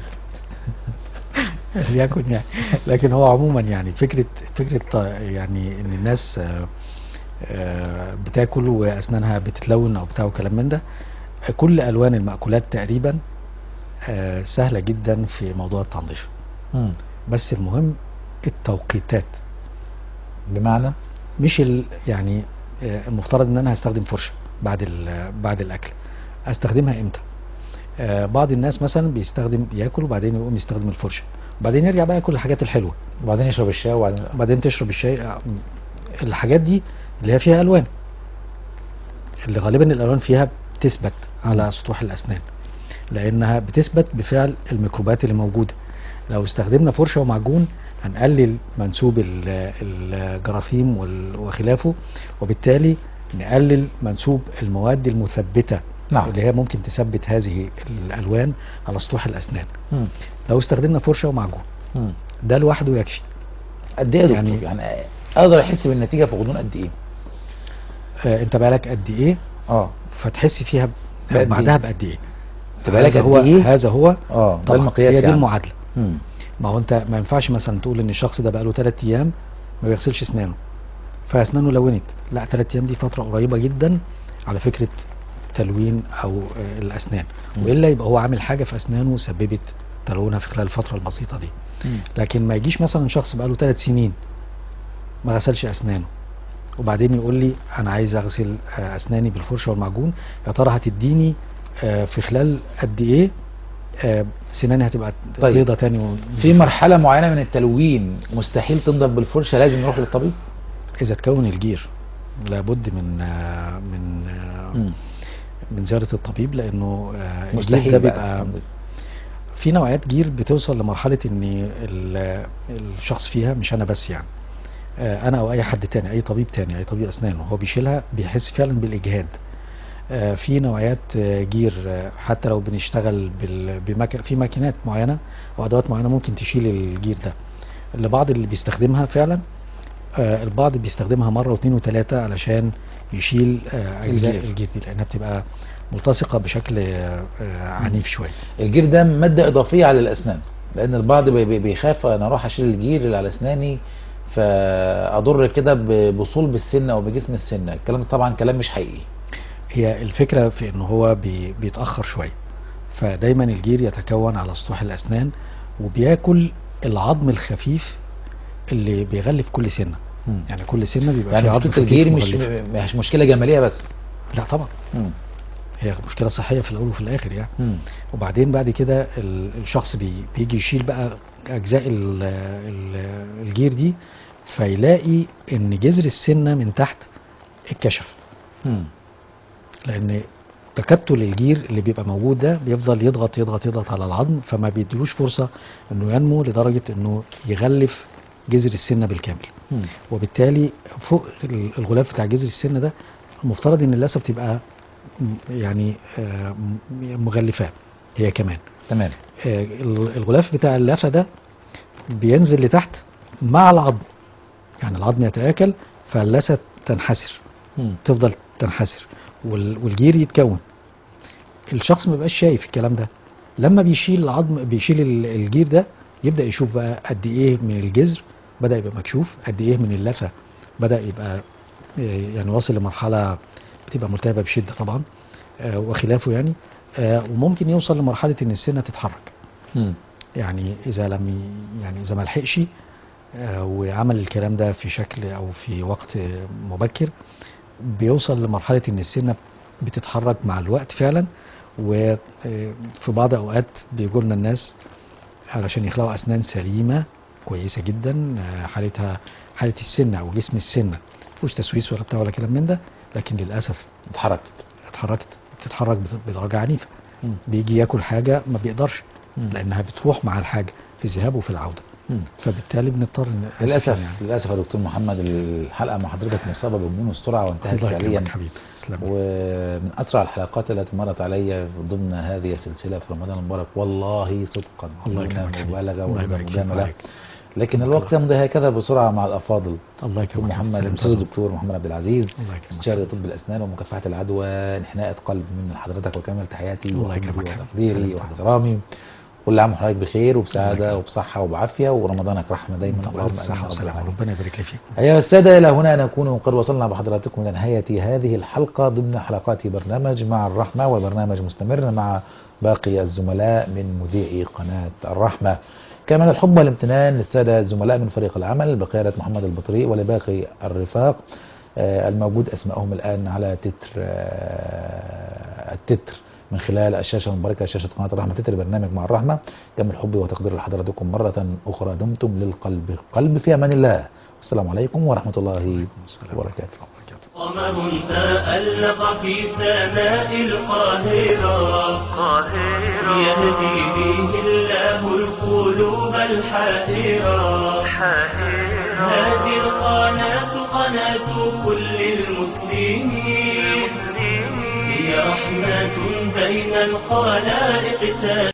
ليكن يعني لكن هو عموما يعني فكره فكره ط- يعني ان الناس آه، آه، بتاكل واسنانها بتتلون او بتاع وكلام من ده كل الوان المأكولات تقريبا آه، سهله جدا في موضوع التنظيف مم. بس المهم التوقيتات بمعنى مش ال يعني آه، المفترض ان انا هستخدم فرشه بعد ال- بعد الاكل استخدمها امتى آه، بعض الناس مثلا بيستخدم ياكل وبعدين يقوم يستخدم الفرشه وبعدين يرجع بقى ياكل الحاجات الحلوه وبعدين يشرب الشاي وبعدين وبعدين تشرب الشاي آه، الحاجات دي اللي هي فيها الوان اللي غالبا الالوان فيها بتثبت على سطوح الاسنان لانها بتثبت بفعل الميكروبات اللي موجوده لو استخدمنا فرشه ومعجون هنقلل منسوب ال- الجراثيم وال- وخلافه وبالتالي نقلل منسوب المواد المثبته نعم. اللي هي ممكن تثبت هذه الالوان على سطوح الاسنان مم. لو استخدمنا فرشه ومعجون مم. ده لوحده يكفي قد ايه يا دكتور يعني- يعني, اقدر احس بالنتيجه في غضون قد ايه آه انت بالك قد ايه اه فتحس فيها ب- بقد بعدها إيه؟ بقد ايه تبقى لك هذا قد هو ايه هذا هو اه ده طبعا المقياس هي دي يعني المعادله مم. ما هو انت ما ينفعش مثلا تقول ان الشخص ده بقاله 3 ايام ما بيغسلش اسنانه فاسنانه لونت لا 3 ايام دي فتره قريبه جدا على فكره تلوين او آه، الاسنان مم. والا يبقى هو عامل حاجه في اسنانه سببت تلونها في خلال الفتره البسيطه دي مم. لكن ما يجيش مثلا شخص بقاله 3 سنين ما غسلش اسنانه وبعدين يقول لي انا عايز اغسل آه، اسناني بالفرشه والمعجون يا ترى هتديني آه، في خلال قد ايه آه، سناني هتبقى طيب. بيضه تاني و- في مرحله معينه من التلوين مستحيل تنضف بالفرشه لازم نروح للطبيب اذا تكون الجير لابد من آه، من آه، مم. من زياره الطبيب لانه آه، الجير مستحيل ده بقى بيبقى تنضيف. في نوعيات جير بتوصل لمرحله ان ال- الشخص فيها مش انا بس يعني آه، انا او اي حد تاني اي طبيب تاني اي طبيب اسنان وهو بيشيلها بيحس فعلا بالاجهاد آه، في نوعيات آه، جير آه، حتى لو بنشتغل بال- بمك... في ماكينات معينه وادوات معينه ممكن تشيل الجير ده لبعض اللي بيستخدمها فعلا آه، البعض بيستخدمها مره واثنين وثلاثه علشان يشيل آه، اجزاء الجير. الجير دي لانها بتبقى ملتصقه بشكل آه، آه، عنيف شويه الجير ده ماده اضافيه على الاسنان لان البعض بي- بي- بيخاف انا اروح اشيل الجير اللي على اسناني فاضر كده ب- بصلب السنه او بجسم السنه الكلام ده طبعا كلام مش حقيقي هي الفكرة في ان هو بي بيتأخر شوية فدايما الجير يتكون على سطوح الاسنان وبياكل العظم الخفيف اللي بيغلف كل سنة مم. يعني كل سنة بيبقى يعني في عظم مشكله خفيف الجير مش مغلفه. مش مشكله جماليه بس لا طبعا مم. هي مشكلة صحية في الاول وفي الاخر يعني مم. وبعدين بعد كده ال- الشخص بي بيجي يشيل بقى اجزاء ال ال الجير دي فيلاقي ان جذر السنة من تحت اتكشف مم. لان تكتل الجير اللي بيبقى موجود ده بيفضل يضغط يضغط يضغط على العظم فما بيديلوش فرصه انه ينمو لدرجه انه يغلف جذر السنه بالكامل مم. وبالتالي فوق ال- الغلاف بتاع جذر السنه ده المفترض ان اللثه بتبقى م- يعني آه، م- مغلفاه هي كمان تمام آه، ال- الغلاف بتاع اللثه ده بينزل لتحت مع العظم يعني العظم يتآكل فاللثه تنحسر مم. تفضل تنحسر وال- والجير يتكون الشخص ما بيبقاش شايف الكلام ده لما بيشيل العظم بيشيل ال- الجير ده يبدأ يشوف بقى قد ايه من الجذر بدأ يبقى مكشوف قد ايه من اللثة بدأ يبقى آه، يعني واصل لمرحلة بتبقى ملتهبة بشدة طبعا آه، وخلافه يعني آه، وممكن يوصل لمرحلة ان السنة تتحرك مم. يعني اذا لم ي- يعني اذا ما لحقش آه، وعمل الكلام ده في شكل او في وقت آه، مبكر بيوصل لمرحله ان السنه بتتحرك مع الوقت فعلا وفي بعض اوقات بيجوا لنا الناس علشان يخلقوا اسنان سليمه كويسه جدا آه، حالتها حاله السنه او جسم السنه مفيهوش تسويس ولا بتاع ولا كلام من ده لكن للاسف اتحركت اتحركت بتتحرك بد- بدرجه عنيفه مم. بيجي ياكل حاجه ما بيقدرش مم. لانها بتروح مع الحاجه في الذهاب وفي العوده مم. فبالتالي بنضطر ن- للاسف يعني. للاسف يا دكتور محمد الحلقه مع حضرتك مصابه بمنون السرعه وانتهت الله فعليا يكرمك حبيبي تسلم ومن اسرع الحلقات التي مرت علي ضمن هذه السلسله في رمضان المبارك والله صدقا الله دون يكرمك حبيبي. مبالغه الله ولا يبارك فيك مجامله ويبارك. لكن الله الوقت يمضي هكذا بسرعه مع الافاضل الله دكتور يكرمك محمد سلام الاستاذ سلام. الدكتور محمد عبد العزيز الله يكرمك استشاري طب الاسنان ومكافحه العدوى انحناء قلب من حضرتك وكامل تحياتي الله وحبي يكرمك حبيبي. وتقديري سلام. واحترامي كل عام وحضرتك بخير الله وبسعاده يكرمك. وبصحه وبعافيه ورمضانك رحمه دايما طبعا اللهم بالصحة آمين يا رب والسلامة العالمين. ربنا يبارك لي فيك أيها السادة إلى هنا نكون قد وصلنا بحضراتكم إلى نهاية هذه الحلقة ضمن حلقات برنامج مع الرحمة وبرنامج مستمر مع باقي الزملاء من مذيعي قناة الرحمة كمان الحب والامتنان للسادة الزملاء من فريق العمل بقيادة محمد البطريق ولباقي الرفاق آه، الموجود أسمائهم الآن على تتر آه، التتر من خلال الشاشة المباركة شاشة قناة الرحمة تتر برنامج مع الرحمة كم الحب وتقدير لحضراتكم مرة أخرى دمتم للقلب قلب في أمان الله والسلام عليكم ورحمة الله السلام وبركاته وبركاته قمر تألق في سماء القاهرة يهدي به الله القلوب الحائرة هذه القناة قناة كل المسلمين هي رحمة بين الخلائق سائرة